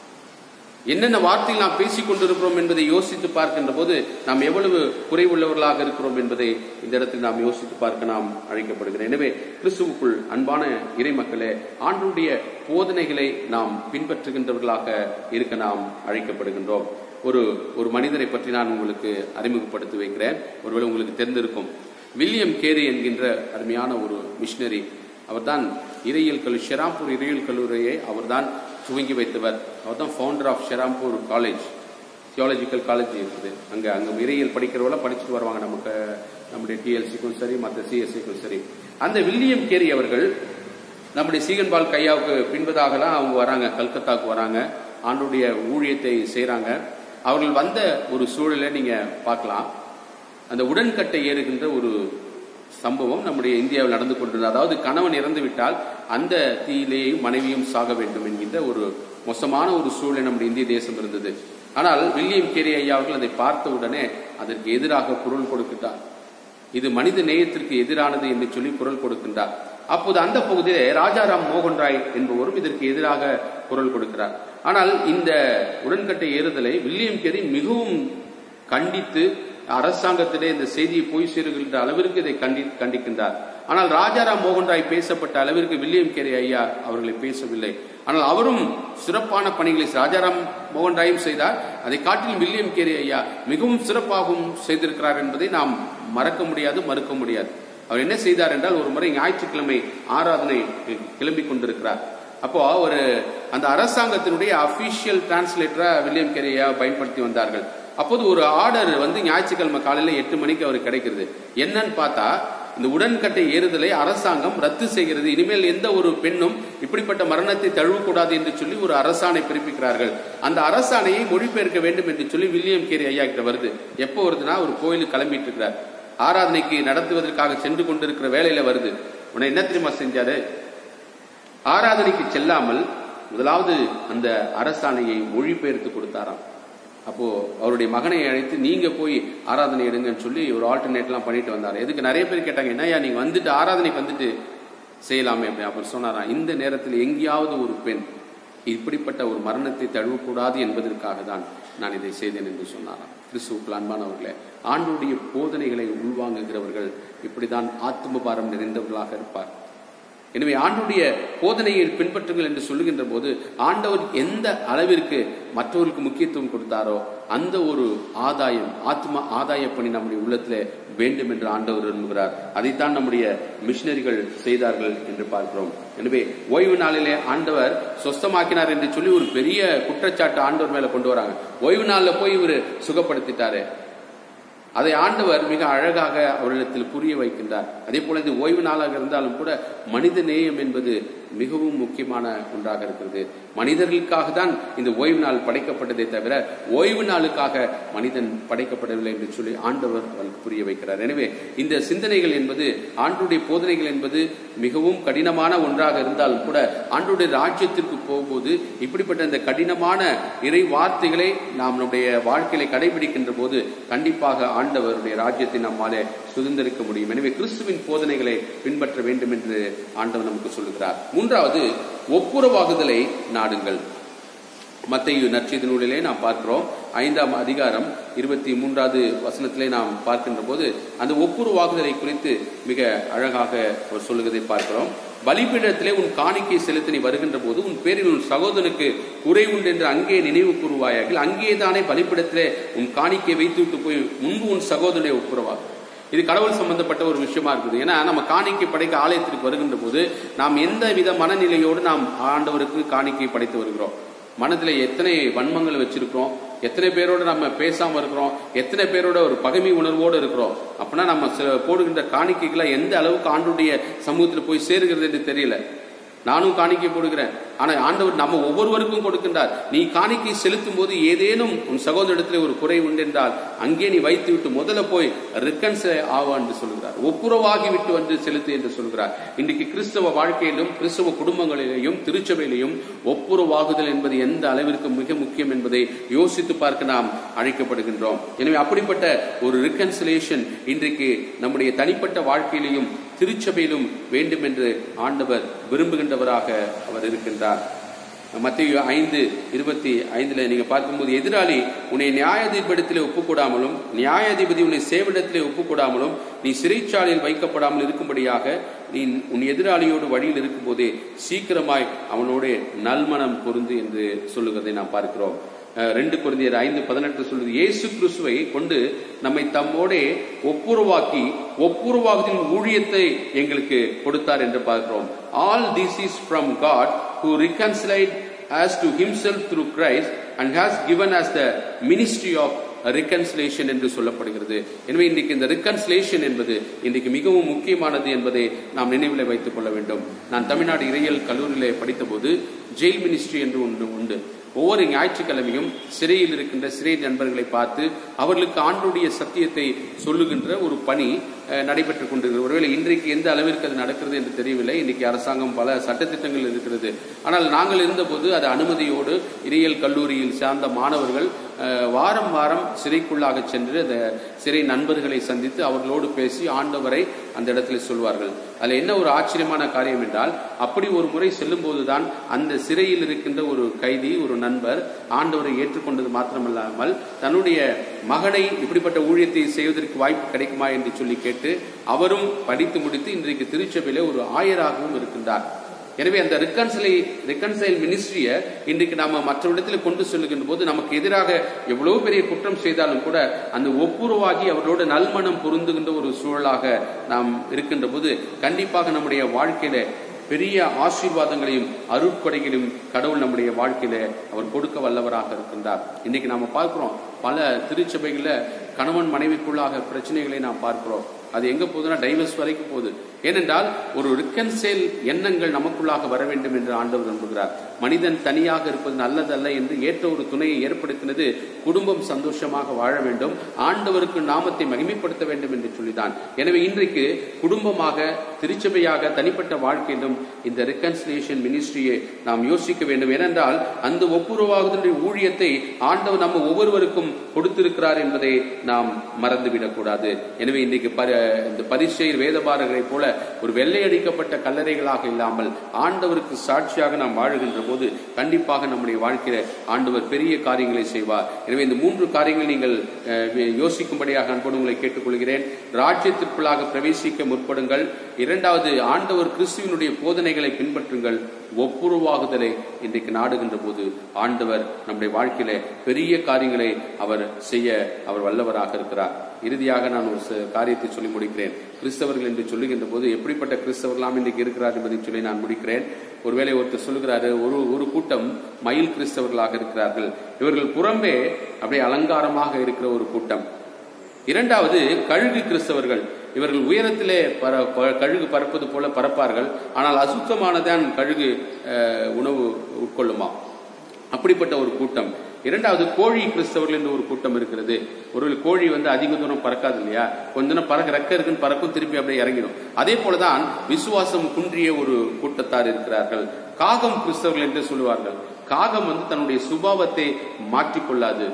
Speaker 1: என்னென்ன வார்த்தையில் நாம் பேசிக் கொண்டிருக்கிறோம் என்பதை யோசித்து பார்க்கின்ற போது நாம் எவ்வளவு குறைவுள்ளவர்களாக இருக்கிறோம் என்பதை இந்த இடத்தில் நாம் யோசித்து பார்க்க நாம் அழைக்கப்படுகிறோம் எனவே கிறிஸ்துவுக்குள் அன்பான இறை மக்களே ஆண்டுடைய போதனைகளை நாம் பின்பற்றுகின்றவர்களாக இருக்க நாம் அழைக்கப்படுகின்றோம் ஒரு ஒரு மனிதரை பற்றி நான் உங்களுக்கு அறிமுகப்படுத்தி வைக்கிறேன் ஒருவேளை உங்களுக்கு தெரிந்திருக்கும் வில்லியம் கேரி என்கின்ற அருமையான ஒரு மிஷினரி அவர்தான் இறையியல் கல்லூரி ஷெராம்பூர் இறையியல் கல்லூரியை அவர்தான் துவங்கி வைத்தவர் அவர்தான் founder of Serampore college theological college இருக்குது அங்கே அங்கே இறையியல் படிக்கிறவங்கள படிச்சுட்டு வருவாங்க நமக்கு நம்முடைய டிஎல்சிக்கும் சரி மற்ற சிஎஸ்சிக்கும் சரி அந்த வில்லியம் கேரி அவர்கள் நம்முடைய சீகன்பால் கையாவுக்கு பின்பதாகலாம் அவங்க வராங்க கல்கத்தாவுக்கு வராங்க ஆண்டுடைய ஊழியத்தை செய்கிறாங்க அவர்கள் வந்த ஒரு சூழலை நீங்க பார்க்கலாம் அந்த உடன்கட்டை ஏறுகின்ற ஒரு சம்பவம் நம்முடைய இந்தியாவில் நடந்து கொண்டிருந்தது அதாவது கணவன் இறந்து விட்டால் அந்த தீயிலேயே மனைவியும் சாக வேண்டும் என்கின்ற ஒரு மோசமான ஒரு சூழ்நிலை நம்முடைய இந்திய தேசம் இருந்தது ஆனால் வில்லியம் கேரி ஐயா அவர்கள் அதை பார்த்த உடனே அதற்கு எதிராக குரல் கொடுக்கின்றார் இது மனித நேயத்திற்கு எதிரானது என்று சொல்லி குரல் கொடுக்கின்றார் அப்போது அந்த பகுதியிலே ராஜாராம் மோகன் ராய் என்பவரும் இதற்கு எதிராக குரல் கொடுக்கிறார் ஆனால் இந்த உடன்கட்டை ஏறுதலை வில்லியம் கேரி மிகவும் கண்டித்து அரசாங்கத்திலே இந்த செய்தியை போய் சேருகின்ற அளவிற்கு இதை கண்டி கண்டிக்கின்றார் ஆனால் ராஜாராம் மோகன் ராய் பேசப்பட்ட அளவிற்கு வில்லியம் கேரி ஐயா அவர்களை பேசவில்லை ஆனால் அவரும் சிறப்பான பணிகளை ராஜாராம் மோகன் ராயும் செய்தார் அதை காட்டிலும் வில்லியம் கேரி ஐயா மிகவும் சிறப்பாகவும் செய்திருக்கிறார் என்பதை நாம் மறக்க முடியாது மறுக்க முடியாது அவர் என்ன செய்தார் என்றால் ஒரு முறை ஞாயிற்றுக்கிழமை ஆராதனை கிளம்பி கொண்டிருக்கிறார் அப்போ ஒரு அந்த அரசாங்கத்தினுடைய அபிஷியல் டிரான்ஸ்லேட்டரா வில்லியம் கேரியா பயன்படுத்தி வந்தார்கள் அப்போது ஒரு ஆர்டர் வந்து ஞாயிற்றுக்கிழமை காலையில எட்டு மணிக்கு அவருக்கு கிடைக்கிறது என்னன்னு பார்த்தா இந்த உடன்கட்டை ஏறுதலை அரசாங்கம் ரத்து செய்கிறது இனிமேல் எந்த ஒரு பெண்ணும் இப்படிப்பட்ட மரணத்தை தழுவக்கூடாது என்று சொல்லி ஒரு அரசாணை பிறப்பிக்கிறார்கள் அந்த அரசாணையை மொழிபெயர்க்க வேண்டும் என்று சொல்லி வில்லியம் கேரி ஐயா கிட்ட வருது எப்போ வருதுன்னா ஒரு கோயிலுக்கு கிளம்பிட்டு இருக்கிறார் ஆராதனைக்கு நடத்துவதற்காக சென்று கொண்டிருக்கிற வேலையில வருது உன்னை என்ன தெரியுமா செஞ்சாரு ஆராதனைக்கு செல்லாமல் முதலாவது அந்த அரசாணையை மொழிபெயர்த்து கொடுத்தாராம் அப்போ அவருடைய மகனை அழைத்து நீங்க போய் ஆராதனை எடுங்கன்னு சொல்லி ஒரு ஆல்டர்னேட்லாம் பண்ணிட்டு வந்தாரு எதுக்கு நிறைய பேர் கேட்டாங்க என்னய்யா நீங்க வந்துட்டு ஆராதனைக்கு வந்துட்டு செய்யலாமே அப்படி அவர் சொன்னாராம் இந்த நேரத்தில் எங்கேயாவது ஒரு பெண் இப்படிப்பட்ட ஒரு மரணத்தை தழுவக்கூடாது என்பதற்காக தான் நான் இதை செய்தேன் என்று சொன்னாராம் கிறிஸ்துவுக்குள் அன்பானவர்களே ஆண்டுடைய போதனைகளை உள்வாங்குகிறவர்கள் இப்படிதான் ஆத்ம பாரம் நிறைந்தவர்களாக இருப்பார் எனவே ஆண்டுடைய போதனையை பின்பற்றுங்கள் என்று சொல்லுகின்ற போது ஆண்டவர் எந்த அளவிற்கு மற்றவர்களுக்கு முக்கியத்துவம் கொடுத்தாரோ அந்த ஒரு ஆதாயம் ஆத்ம ஆதாய பணி நம்முடைய உள்ளத்துல வேண்டும் என்று ஆண்டவர் விரும்புகிறார் அதைத்தான் நம்முடைய மிஷினரிகள் செய்தார்கள் என்று பார்க்கிறோம் எனவே ஓய்வு நாளிலே ஆண்டவர் சொஸ்தமாக்கினார் என்று சொல்லி ஒரு பெரிய குற்றச்சாட்டு ஆண்டவர் மேல கொண்டு வராங்க ஓய்வு நாள்ல போய் இவர் சுகப்படுத்திட்டாரு அதை ஆண்டவர் மிக அழகாக அவரிடத்தில் புரிய வைக்கின்றார் அதே போல இது ஓய்வு நாளாக இருந்தாலும் கூட மனித நேயம் என்பது மிகவும் முக்கியமான ஒன்றாக இருக்கிறது மனிதர்களுக்காக தான் இந்த ஓய்வு நாள் படைக்கப்பட்டதே தவிர ஓய்வு நாளுக்காக மனிதன் படைக்கப்படவில்லை என்று சொல்லி ஆண்டவர் அவருக்கு புரிய வைக்கிறார் எனவே இந்த சிந்தனைகள் என்பது ஆண்டுடைய போதனைகள் என்பது மிகவும் கடினமான ஒன்றாக இருந்தாலும் கூட ஆண்டுடைய ராஜ்யத்திற்கு போகும்போது இப்படிப்பட்ட இந்த கடினமான இறை வார்த்தைகளை நாம் நம்முடைய வாழ்க்கையில கடைபிடிக்கின்ற போது கண்டிப்பாக ஆண்டவருடைய ராஜ்யத்தை நம்மாலே சுதந்திரிக்க முடியும் எனவே கிறிஸ்துவின் போதனைகளை பின்பற்ற வேண்டும் என்று ஆண்டவர் நமக்கு சொல்லுகிறார் மூன்றாவது ஒப்புரவாகுதலை நாடுங்கள் மத்திய நற்செய்தி நூலிலே நாம் பார்க்கிறோம் ஐந்தாம் அதிகாரம் இருபத்தி மூன்றாவது வசனத்திலே நாம் பார்க்கின்ற போது அந்த ஒப்புரவாகுதலை குறித்து மிக அழகாக அவர் சொல்லுவதை பார்க்கிறோம் பலிபீடத்திலே உன் காணிக்கை செலுத்த நீ வருகின்ற போது உன் பேரில் உன் சகோதரனுக்கு குறை உண்டு என்று அங்கே நினைவு கூறுவாயாக அங்கே தானே பலிபீடத்திலே உன் காணிக்கை வைத்துவிட்டு போய் முன்பு உன் சகோதரனை ஒப்புரவாகும் இது கடவுள் சம்பந்தப்பட்ட ஒரு விஷயமா இருக்குது ஏன்னா நம்ம காணிக்கை படைக்க ஆலயத்திற்கு வருகின்ற போது நாம் எந்த வித மனநிலையோடு நாம் ஆண்டவருக்கு காணிக்கை படைத்து வருகிறோம் மனதில் எத்தனை வன்மங்கள் வச்சிருக்கிறோம் எத்தனை பேரோட நம்ம பேசாம இருக்கிறோம் எத்தனை பேரோட ஒரு பகைமை உணர்வோடு இருக்கிறோம் அப்படின்னா நம்ம சில போடுகின்ற காணிக்கைகளை எந்த அளவுக்கு ஆண்டுடைய சமூகத்தில் போய் சேருகிறது என்று தெரியல நானும் காணிக்கை போடுகிறேன் ஆனா ஆண்டவர் நம்ம ஒவ்வொருவருக்கும் கொடுக்கின்றார் நீ காணிக்கை செலுத்தும் போது ஏதேனும் உன் சகோதரத்தில் ஒரு குறை உண்டென்றால் அங்கே நீ வைத்து விட்டு முதல்ல போய் ரிக்கன்சை ஆவா என்று சொல்கிறார் ஒப்புரவாகி விட்டு வந்து செலுத்து என்று சொல்கிறார் இன்றைக்கு கிறிஸ்தவ வாழ்க்கையிலும் கிறிஸ்தவ குடும்பங்களிலேயும் திருச்சபையிலையும் ஒப்புரவாகுதல் என்பது எந்த அளவிற்கு மிக முக்கியம் என்பதை யோசித்து பார்க்க நாம் அழைக்கப்படுகின்றோம் எனவே அப்படிப்பட்ட ஒரு ரிகன்சிலேஷன் இன்றைக்கு நம்முடைய தனிப்பட்ட வாழ்க்கையிலையும் திருச்சபையிலும் வேண்டும் என்று ஆண்டவர் விரும்புகின்றவராக அவர் இருக்கின்றார் மத்திய ஐந்து இருபத்தி ஐந்துல நீங்க பார்க்கும்போது எதிராளி உன்னை நியாயாதிபதியிலே ஒப்புக்கூடாமலும் நியாயாதிபதி உன்னை சேவனத்திலே ஒப்புக்கூடாமலும் நீ சிறைச்சாலையில் வைக்கப்படாமல் இருக்கும்படியாக நீ உன் எதிராளியோடு வழியில் இருக்கும்போதே சீக்கிரமாய் அவனோட நல்மனம் பொருந்து என்று சொல்லுகிறதை நாம் பார்க்கிறோம் ரெண்டு குழந்தையர் ஐந்து பதினெட்டு சொல்லுது இயேசு கிறிஸ்துவை கொண்டு நம்மை தம்மோடே ஒப்புரவாக்கி ஒப்புரவாகத்தின் ஊழியத்தை எங்களுக்கு கொடுத்தார் என்று பார்க்கிறோம் all this is from God who reconciled us to himself through Christ and has given us the ministry of reconciliation என்று சொல்லப்படுகிறது எனவே இன்றைக்கு இந்த ரிகன்சிலேஷன் என்பது இன்றைக்கு மிகவும் முக்கியமானது என்பதை நாம் நினைவில் வைத்துக் கொள்ள வேண்டும் நான் தமிழ்நாடு இறையியல் கல்லூரியிலே படித்தபோது ஜெயில் மினிஸ்ட்ரி என்று ஒன்று உண்டு ஒவ்வொரு ஞாயிற்றுக்கிழமையும் சிறையில் இருக்கின்ற சிறை நண்பர்களை பார்த்து அவர்களுக்கு ஆண்டுடைய சத்தியத்தை சொல்லுகின்ற ஒரு பணி அஹ், நடைபெற்றுக் கொண்டிருக்கிறது ஒருவேளை இன்றைக்கு எந்த அளவிற்கு அது நடக்கிறது என்று தெரியவில்லை இன்னைக்கு அரசாங்கம் பல சட்டத்திட்டங்கள் இருக்கிறது ஆனால் நாங்கள் இருந்தபோது அது அனுமதியோடு இரியல் கல்லூரியில் சார்ந்த மாணவர்கள் அஹ், வாரம் வாரம் சிறைக்குள்ளாக சென்று அந்த சிறை நண்பர்களை சந்தித்து அவர்களோடு பேசி ஆண்டவரை அந்த இடத்துல சொல்வார்கள் அதுல என்ன ஒரு ஆச்சரியமான காரியம் என்றால் அப்படி ஒரு முறை செல்லும் போதுதான் அந்த சிறையில் இருக்கின்ற ஒரு கைதி ஒரு நண்பர் ஆண்டவரை ஏற்றுக்கொண்டது மாத்திரமல்லாமல் தன்னுடைய மகனை இப்படிப்பட்ட ஊழியத்தை செய்வதற்கு வாய்ப்பு கிடைக்குமா என்று சொல்லி கேட்டு அவரும் படித்து முடித்து இன்றைக்கு திருச்சபையிலே ஒரு ஆயராகவும் இருக்கின்றார் எனவே அந்த ரிக்கன்சலை ரிக்கன்சைல் மினிஸ்ட்ரியை இன்றைக்கு நாம மற்றவரிடத்தில் கொண்டு செல்லுகின்ற போது நமக்கு எதிராக எவ்வளவு பெரிய குற்றம் செய்தாலும் கூட அந்த ஒப்புரவாகி அவரோடு நல்மனம் பொருந்துகின்ற ஒரு சூழலாக நாம் இருக்கின்ற போது கண்டிப்பாக நம்முடைய வாழ்க்கையில பெரிய ஆசீர்வாதங்களையும் அருட்கொடைகளையும் கடவுள் நம்முடைய வாழ்க்கையில அவர் கொடுக்க வல்லவராக இருக்கின்றார் இன்னைக்கு நாம பார்க்கிறோம் பல திருச்சபைகள்ல கணவன் மனைவிக்குள்ளாக பிரச்சனைகளை நாம் பார்க்கிறோம் அது எங்க போகுதுன்னா டைவர்ஸ் வரைக்கும் போகுது ஏனென்றால் ஒரு ரிக்கன்சேல் எண்ணங்கள் நமக்குள்ளாக வர வேண்டும் என்று ஆண்டவர் நம்புகிறார் மனிதன் தனியாக இருப்பது நல்லதல்ல என்று ஏற்ற ஒரு துணையை ஏற்படுத்தினது குடும்பம் சந்தோஷமாக வாழ வேண்டும் ஆண்டவருக்கு நாமத்தை மகிமைப்படுத்த வேண்டும் என்று சொல்லிதான் எனவே இன்றைக்கு குடும்பமாக திருச்சபையாக தனிப்பட்ட வாழ்க்கையிலும் இந்த ரிகன்சிலியேஷன் மினிஸ்ட்ரியை நாம் யோசிக்க வேண்டும் ஏனென்றால் அந்த ஒப்புரவாகுதலுடைய ஊழியத்தை ஆண்டவர் நம்ம ஒவ்வொருவருக்கும் கொடுத்திருக்கிறார் என்பதை நாம் மறந்துவிடக் கூடாது எனவே இன்றைக்கு பரி- இந்த பரிசெயர் வேதபாரகரை போல ஒரு வெள்ளையடிக்கப்பட்ட கல்லறைகளாக இல்லாமல் ஆண்டவருக்கு சாட்சியாக நாம் வாழுகின்ற போது கண்டிப்பாக நம்முடைய வாழ்க்கையில ஆண்டவர் பெரிய காரியங்களை செய்வார் எனவே இந்த மூன்று காரியங்கள் நீங்கள் அஹ், யோசிக்கும்படியாக அன்போடு உங்களை கேட்டுக்கொள்கிறேன் ராஜ்யத்திற்குள்ளாக பிரவேசிக்க முற்படுங்கள் இரண்டாவது ஆண்டவர் கிறிஸ்துவினுடைய போதனைகளை பின்பற்றுங்கள் ஒப்புரவாகுதலை இன்றைக்கு நாடுகின்ற போது ஆண்டவர் நம்முடைய வாழ்க்கையில பெரிய காரியங்களை அவர் செய்ய அவர் வல்லவராக இருக்கிறார் இறுதியாக நான் ஒரு ச- காரியத்தை சொல்லி முடிக்கிறேன் கிறிஸ்தவர்கள் என்று சொல்லுகின்ற போது எப்படிப்பட்ட கிறிஸ்தவர்களாம் இன்றைக்கு இருக்கிறார் என்பதை சொல்லி நான் முடிக்கிறேன் ஒருவேளை ஒருத்தர் சொல்லுகிறாரு ஒரு ஒரு கூட்டம் மயில் கிறிஸ்தவர்களாக இருக்கிறார்கள் இவர்கள் புறம்பே அப்படியே அலங்காரமாக இருக்கிற ஒரு கூட்டம் இரண்டாவது கழுகு கிறிஸ்தவர்கள் இவர்கள் உயரத்திலே பர ப- கழுகு பறப்பது போல பறப்பார்கள் ஆனால் அசுத்தமானதான் கழுகு அஹ், உணவு உட்கொள்ளுமா அப்படிப்பட்ட ஒரு கூட்டம் இரண்டாவது கோழி கிறிஸ்தவர்கள் என்று ஒரு கூட்டம் இருக்கிறது ஒரு கோழி வந்து அதிக தூரம் பறக்காது இல்லையா கொஞ்ச நேரம் பறக்க ரெக்க இருக்குன்னு பறக்கும் திருப்பி அப்படியே இறங்கிடும் அதே போலதான் விசுவாசம் குன்றிய ஒரு கூட்டத்தார் இருக்கிறார்கள் காகம் கிறிஸ்தவர்கள் என்று சொல்லுவார்கள் காகம் வந்து தன்னுடைய சுபாவத்தை மாற்றிக்கொள்ளாது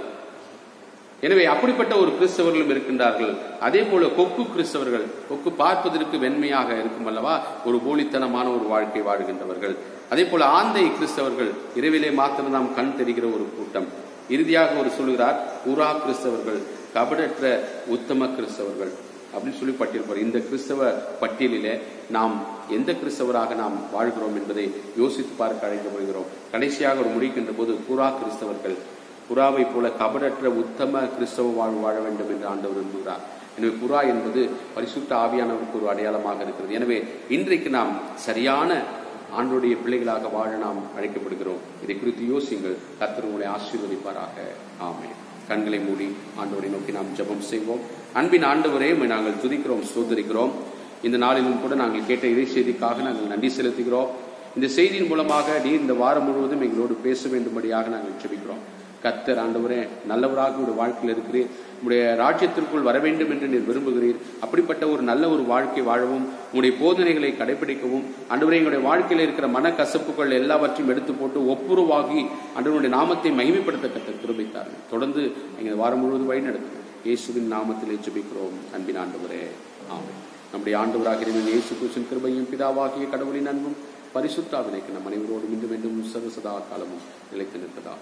Speaker 1: எனவே அப்படிப்பட்ட ஒரு கிறிஸ்தவர்களும் இருக்கின்றார்கள் அதே போல கொக்கு கிறிஸ்தவர்கள் கொக்கு பார்ப்பதற்கு வெண்மையாக இருக்கும் அல்லவா ஒரு போலித்தனமான ஒரு வாழ்க்கை வாழ்கின்றவர்கள் அதே போல ஆந்தை கிறிஸ்தவர்கள் இரவிலே மாத்திரம் நாம் கண் தெரிகிற ஒரு கூட்டம் இறுதியாக ஒரு சொல்கிறார் புறா கிறிஸ்தவர்கள் கபடற்ற உத்தம கிறிஸ்தவர்கள் அப்படின்னு சொல்லி பட்டியல் இந்த கிறிஸ்தவ பட்டியலிலே நாம் எந்த கிறிஸ்தவராக நாம் வாழ்கிறோம் என்பதை யோசித்து பார்க்க அழைக்கப்படுகிறோம் கடைசியாக ஒரு முடிக்கின்ற போது புறா கிறிஸ்தவர்கள் புறாவை போல கபடற்ற உத்தம கிறிஸ்தவ வாழ்வு வாழ வேண்டும் என்று ஆண்டவர் விரும்புகிறார் எனவே புறா என்பது பரிசுத்த ஆவியானவருக்கு ஒரு அடையாளமாக இருக்கிறது எனவே இன்றைக்கு நாம் சரியான ஆண்டுடைய பிள்ளைகளாக வாழ நாம் அழைக்கப்படுகிறோம் இதை குறித்து யோசியுங்கள் கர்த்தர் உங்களை ஆசீர்வதிப்பாராக ஆமென் கண்களை மூடி ஆண்டவரை நோக்கி நாம் ஜெபம் செய்வோம் அன்பின் ஆண்டவரே உம்மை நாங்கள் துதிக்கிறோம் சோதரிக்கிறோம் இந்த நாளிலும் கூட நாங்கள் கேட்ட இறை செய்திக்காக நாங்கள் நன்றி செலுத்துகிறோம் இந்த செய்தியின் மூலமாக நீர் இந்த வாரம் முழுவதும் எங்களோடு பேச வேண்டும்படியாக நாங்கள் ஜெபிக்கிறோம் கர்த்தர் ஆண்டவரே நல்லவராக உடைய வாழ்க்கையில் இருக்கிறீர் உடைய ராஜ்யத்திற்குள் வர வேண்டும் என்று நீர் விரும்புகிறீர் அப்படிப்பட்ட ஒரு நல்ல ஒரு வாழ்க்கை வாழவும் உங்களுடைய போதனைகளை கடைபிடிக்கவும் ஆண்டவரே எங்களுடைய வாழ்க்கையில் இருக்கிற மனக்கசப்புகள் எல்லாவற்றையும் எடுத்து போட்டு ஒப்புரவாகி ஆண்டவருடைய நாமத்தை மகிமைப்படுத்த கத்த கிருபித்தார்கள் தொடர்ந்து எங்கள் வாரம் முழுவதும் வழி நடத்தும் இயேசுவின் நாமத்திலே ஜெபிக்கிறோம் அன்பின் ஆண்டவரே ஆமென் நம்முடைய ஆண்டவராக இறைவன் இயேசு கிறிஸ்துவின் கிருபையும் பிதாவாகிய கடவுளின் அன்பும் பரிசுத்தாவினைக்கு நம் அனைவரோடு மீண்டும் மீண்டும் சர்வ சதா காலமும் நிலைத்து நிற்பதாக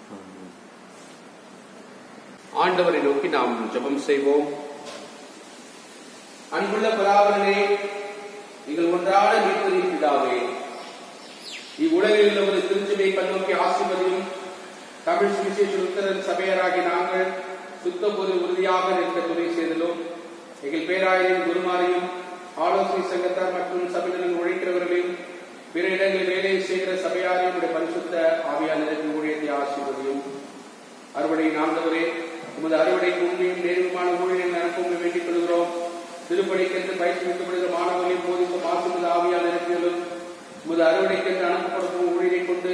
Speaker 1: ஆண்டவரை நோக்கி நாம் ஜெபம் செய்வோம் அன்புள்ள பராபரனே நீங்கள் ஒன்றான மீட்பதின் பிதாவே இவ்வுலகில் உள்ள ஒரு திருச்சபை கண்ணோக்கி ஆசிர்வதியும் தமிழ் சுவிசேஷ உத்தரன் சபையராகி நாங்கள் சுத்த பொது உறுதியாக நிற்க துணை செய்தலும் எங்கள் பேராயரின் குருமாரையும் ஆலோசனை சங்கத்தார் மற்றும் சபைகளில் உழைக்கிறவர்களையும் பிற இடங்களில் வேலை செய்கிற சபையாரையும் உடைய பரிசுத்த ஆவியாளரின் ஊழியத்தை ஆசீர்வதியும் அறுவடையின் ஆண்டவரே உமது அறுவடைக்கு உண்மையும் நேர்வுமான ஊழியை நடக்கும் வேண்டிக் கொள்கிறோம் திருப்படிக்கென்று பயிற்றுவிக்கப்படுகிற மாணவர்களை போதிக்கும் ஆசிரியர் ஆவியால் இருக்கிறதும் உமது அறுவடைக்கென்று அனுப்பப்படும் ஊழியை கொண்டு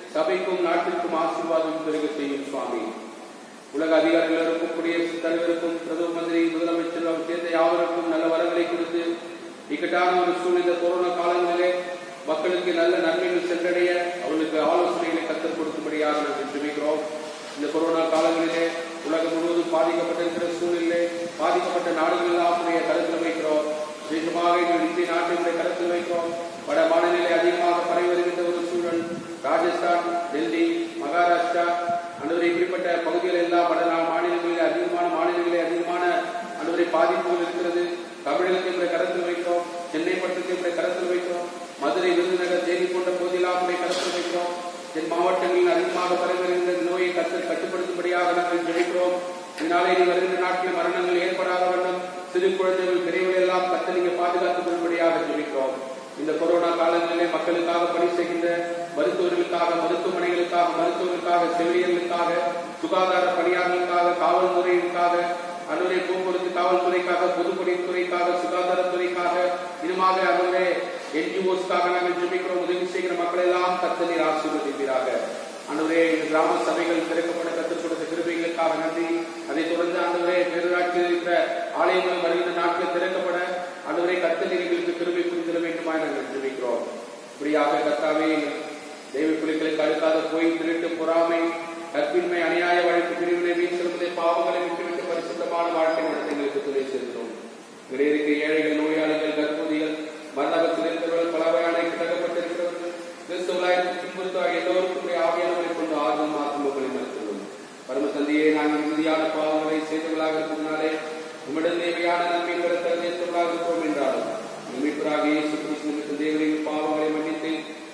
Speaker 1: சபைக்கும் நாட்டிற்கும் ஆசீர்வாதம் பெருக செய்யும் சுவாமி உலக அதிகாரிகளுக்கும் குடியரசுத் தலைவருக்கும் பிரதம மந்திரி முதலமைச்சர் அவர் சேர்ந்த யாவருக்கும் நல்ல வரங்களை கொடுத்து இக்கட்டான ஒரு சூழ்நிலை கொரோனா காலங்களிலே மக்களுக்கு நல்ல நன்மைகள் சென்றடைய அவர்களுக்கு ஆலோசனைகளை கற்றுக் கொடுக்கும்படியாக நாங்கள் ஜெபிக்கிறோம் இந்த கொரோனா காலங்களிலே உலகம் முழுவதும் பாதிக்கப்பட்டிருக்கிற சூழ்நிலை பாதிக்கப்பட்ட நாடுகள் எல்லாம் உடைய கருத்தில் வைக்கிறோம் விசேஷமாக எங்கள் இந்திய நாட்டினுடைய கருத்தில் வைக்கிறோம் வட மாநிலங்களிலே அதிகமாக பரவி வருகின்ற ஒரு சூழல் ராஜஸ்தான் டெல்லி மகாராஷ்டிரா அன்றுவரை இப்படிப்பட்ட பகுதிகள் எல்லாம் வட நா- மாநிலங்களிலே அதிகமான மாநிலங்களிலே அதிகமான அன்றுவரை பாதிப்புகள் இருக்கிறது தமிழகத்தை உடைய கருத்தில் வைக்கிறோம் சென்னை பட்டத்தை உடைய கருத்தில் வைக்கிறோம் மதுரை விருதுநகர் தேதி போன்ற பகுதியெல்லாம் உடைய கருத்தில் வைக்கிறோம் தென் மாவட்டங்களில் அதிகமாக பரவி வருகின்ற இந்த நோயை கற்று கட்டுப்படுத்தும்படியாக நாங்கள் ஜெபிக்கிறோம் இதனாலே இனி வருகின்ற நாட்களில் மரணங்கள் ஏற்படாத வண்ணம் சிறு குழந்தைகள் பெரியவர்கள் எல்லாம் கற்று நீங்கள் பாதுகாத்துக் கொள்ளும்படியாக ஜெபிக்கிறோம் இந்த கொரோனா காலங்களிலே மக்களுக்காக பணி செய்கின்ற மருத்துவர்களுக்காக மருத்துவமனைகளுக்காக மருத்துவர்களுக்காக செவிலியர்களுக்காக சுகாதார பணியாளர்களுக்காக காவல்துறையிற்காக அன்றுடைய போக்குவரத்து காவல்துறைக்காக பொதுப்பணித்துறைக்காக சுகாதாரத்துறைக்காக இதுமாக அவருடைய என்ஜிஓஸ்க்காக நாங்கள் ஜெபிக்கிறோம் உதவி செய்கிற மக்கள் எல்லாம் கத்தனீர் ஆசீர்வதிப்பீராக அன்றுவரே இந்த கிராம சபைகள் திறக்கப்பட கற்றுக் கொடுத்த கிருபைகளுக்காக நன்றி அதைத் தொடர்ந்து ஆண்டவரே பேரூராட்சியில் இருக்கிற ஆலயங்கள் வருகின்ற நாட்கள் திறக்கப்பட ஆண்டவரே கத்தனீர் எங்களுக்கு கிருபை புரிந்திட வேண்டுமாய் நாங்கள் ஜெபிக்கிறோம் இப்படியாக கத்தாவே தெய்வ பிள்ளைகளுக்கு அடுக்காத போய் திருட்டு பொறாமை கற்பின்மை அநியாய வழக்கு பிரிவினை வீண் சிறுமதை பாவங்களை விட்டுவிட்டு பரிசுத்தமான வாழ்க்கை நடத்த எங்களுக்கு துணை செய்கிறோம் இங்கே இருக்கிற ஏழைகள் நோயாளிகள் கர்ப்பதிகள் மரணத்தில் இருக்கிறவர்கள் பலவகையான கிடக்கப்பட்டிருக்கிறவர்கள் கிறிஸ்துவலாய் துன்புறுத்தாய் எல்லோருக்கும் உடைய ஆவியானவரை கொண்டு ஆர்வம் ஆத்மங்களை நடத்துவோம் பரம தந்தையே நாங்கள் இறுதியான பாவங்களை செய்தவர்களாக இருப்பதனாலே உம்மிடம் தேவையான நன்மை பெற தகுதியற்றவர்களாக இருப்போம் என்றாலும் மீட்பராக இயேசு கிறிஸ்துவின் தேவரின் பாவங்களை மன்னித்து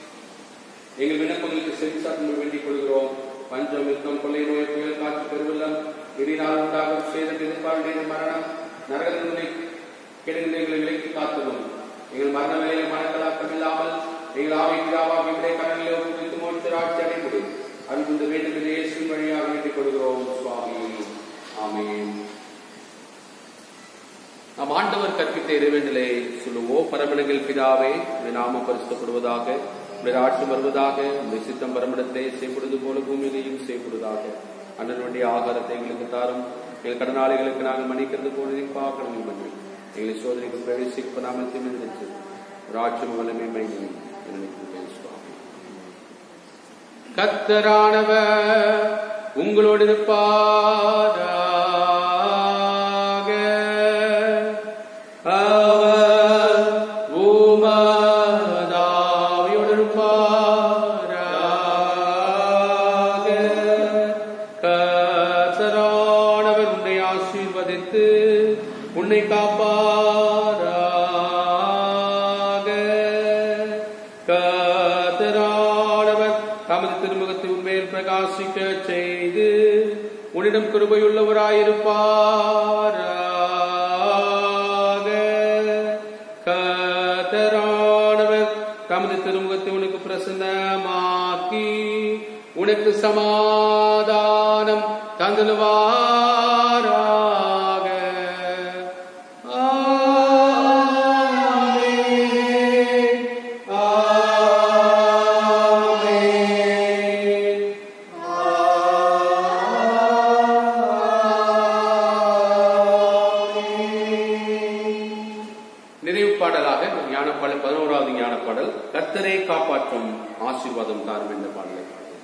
Speaker 1: எங்கள் விண்ணப்பங்களுக்கு செவிசாற்றும் வேண்டிக் கொள்கிறோம் பஞ்சம் யுத்தம் கொள்ளை நோய் புயல் காற்று பெருவெள்ளம் இடினால் உண்டாகும் சேதம் எதிர்பார்ந்த மரணம் நரகத்தினுடைய கெடுகின்ற எங்களை விலைக்கு காத்துவோம் எங்கள் மரண வேலையில் மனக்கலாக்கம் இல்லாமல் எங்கள் ஆவை பிதாவாக இவருடைய கடனிலே ஒப்புவித்து மோட்சராட்சி அடைமுடி அன்புந்த வேண்டும் என்று இயேசுவின் வழியாக வேண்டிக் கொள்கிறோம் சுவாமி ஆமென் நாம் ஆண்டவர் கற்பித்த இறைவேண்டலை சொல்லுவோம் பரமணங்கள் பிதாவே உடைய நாமம் பரிசுத்தப்படுவதாக உடைய ஆட்சி வருவதாக உடைய சித்தம் பரமணத்தை செய்யப்படுவது போல பூமியிலையும் செய்யப்படுவதாக அண்ணன் வேண்டிய ஆகாரத்தை எங்களுக்கு தாரும் எங்கள் கடனாளிகளுக்கு நாங்கள் மன்னிக்கிறது போல பார்க்கணும் பண்ணி எங்களை சோதனைக்கு பிரவேசிப்பதாமல் திமிர்ந்து ராட்சம் வல்லமை மையம் கத்தரானவர் உங்களோடு இருப்பாராக அவர் உமதாவியோடு இருப்பாராக கத்தரானவர் உன்னை ஆசீர்வதித்து உன்னை காப்பாராக கத்தரானவர் தமது திருமுகத்தை உண்மையில் பிரகாசிக்க செய்து உன்னிடம் கிருபையுள்ளவராயிருப்பாராக கத்தரானவர் தமது திருமுகத்தை உனக்கு பிரசன்னமாக்கி உனக்கு சமாதானம் தந்தலுவாராக ஆமென். ஆமென். நிறைவு பாடலாக ஞான பாடல் பதினோராவது ஞான பாடல் கர்த்தரை காப்பாற்றும் ஆசீர்வாதம் தாரும் என்ற பாடலை பாடுவோம்.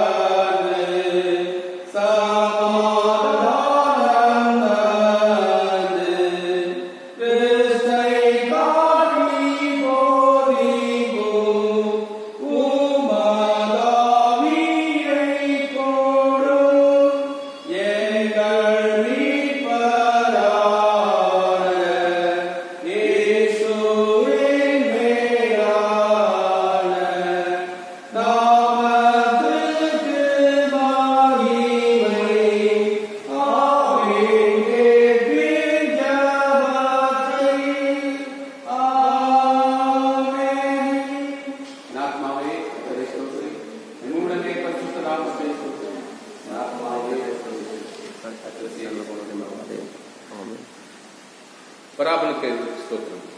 Speaker 2: சமாதான
Speaker 1: நாமத்தை ஸ்தோத்திரம். ஆத்மாவே ஸ்தோத்திரம். கர்த்தர் செய்த
Speaker 2: ஆமென்
Speaker 1: பராபனுக்கு ஸ்தோத்திரம்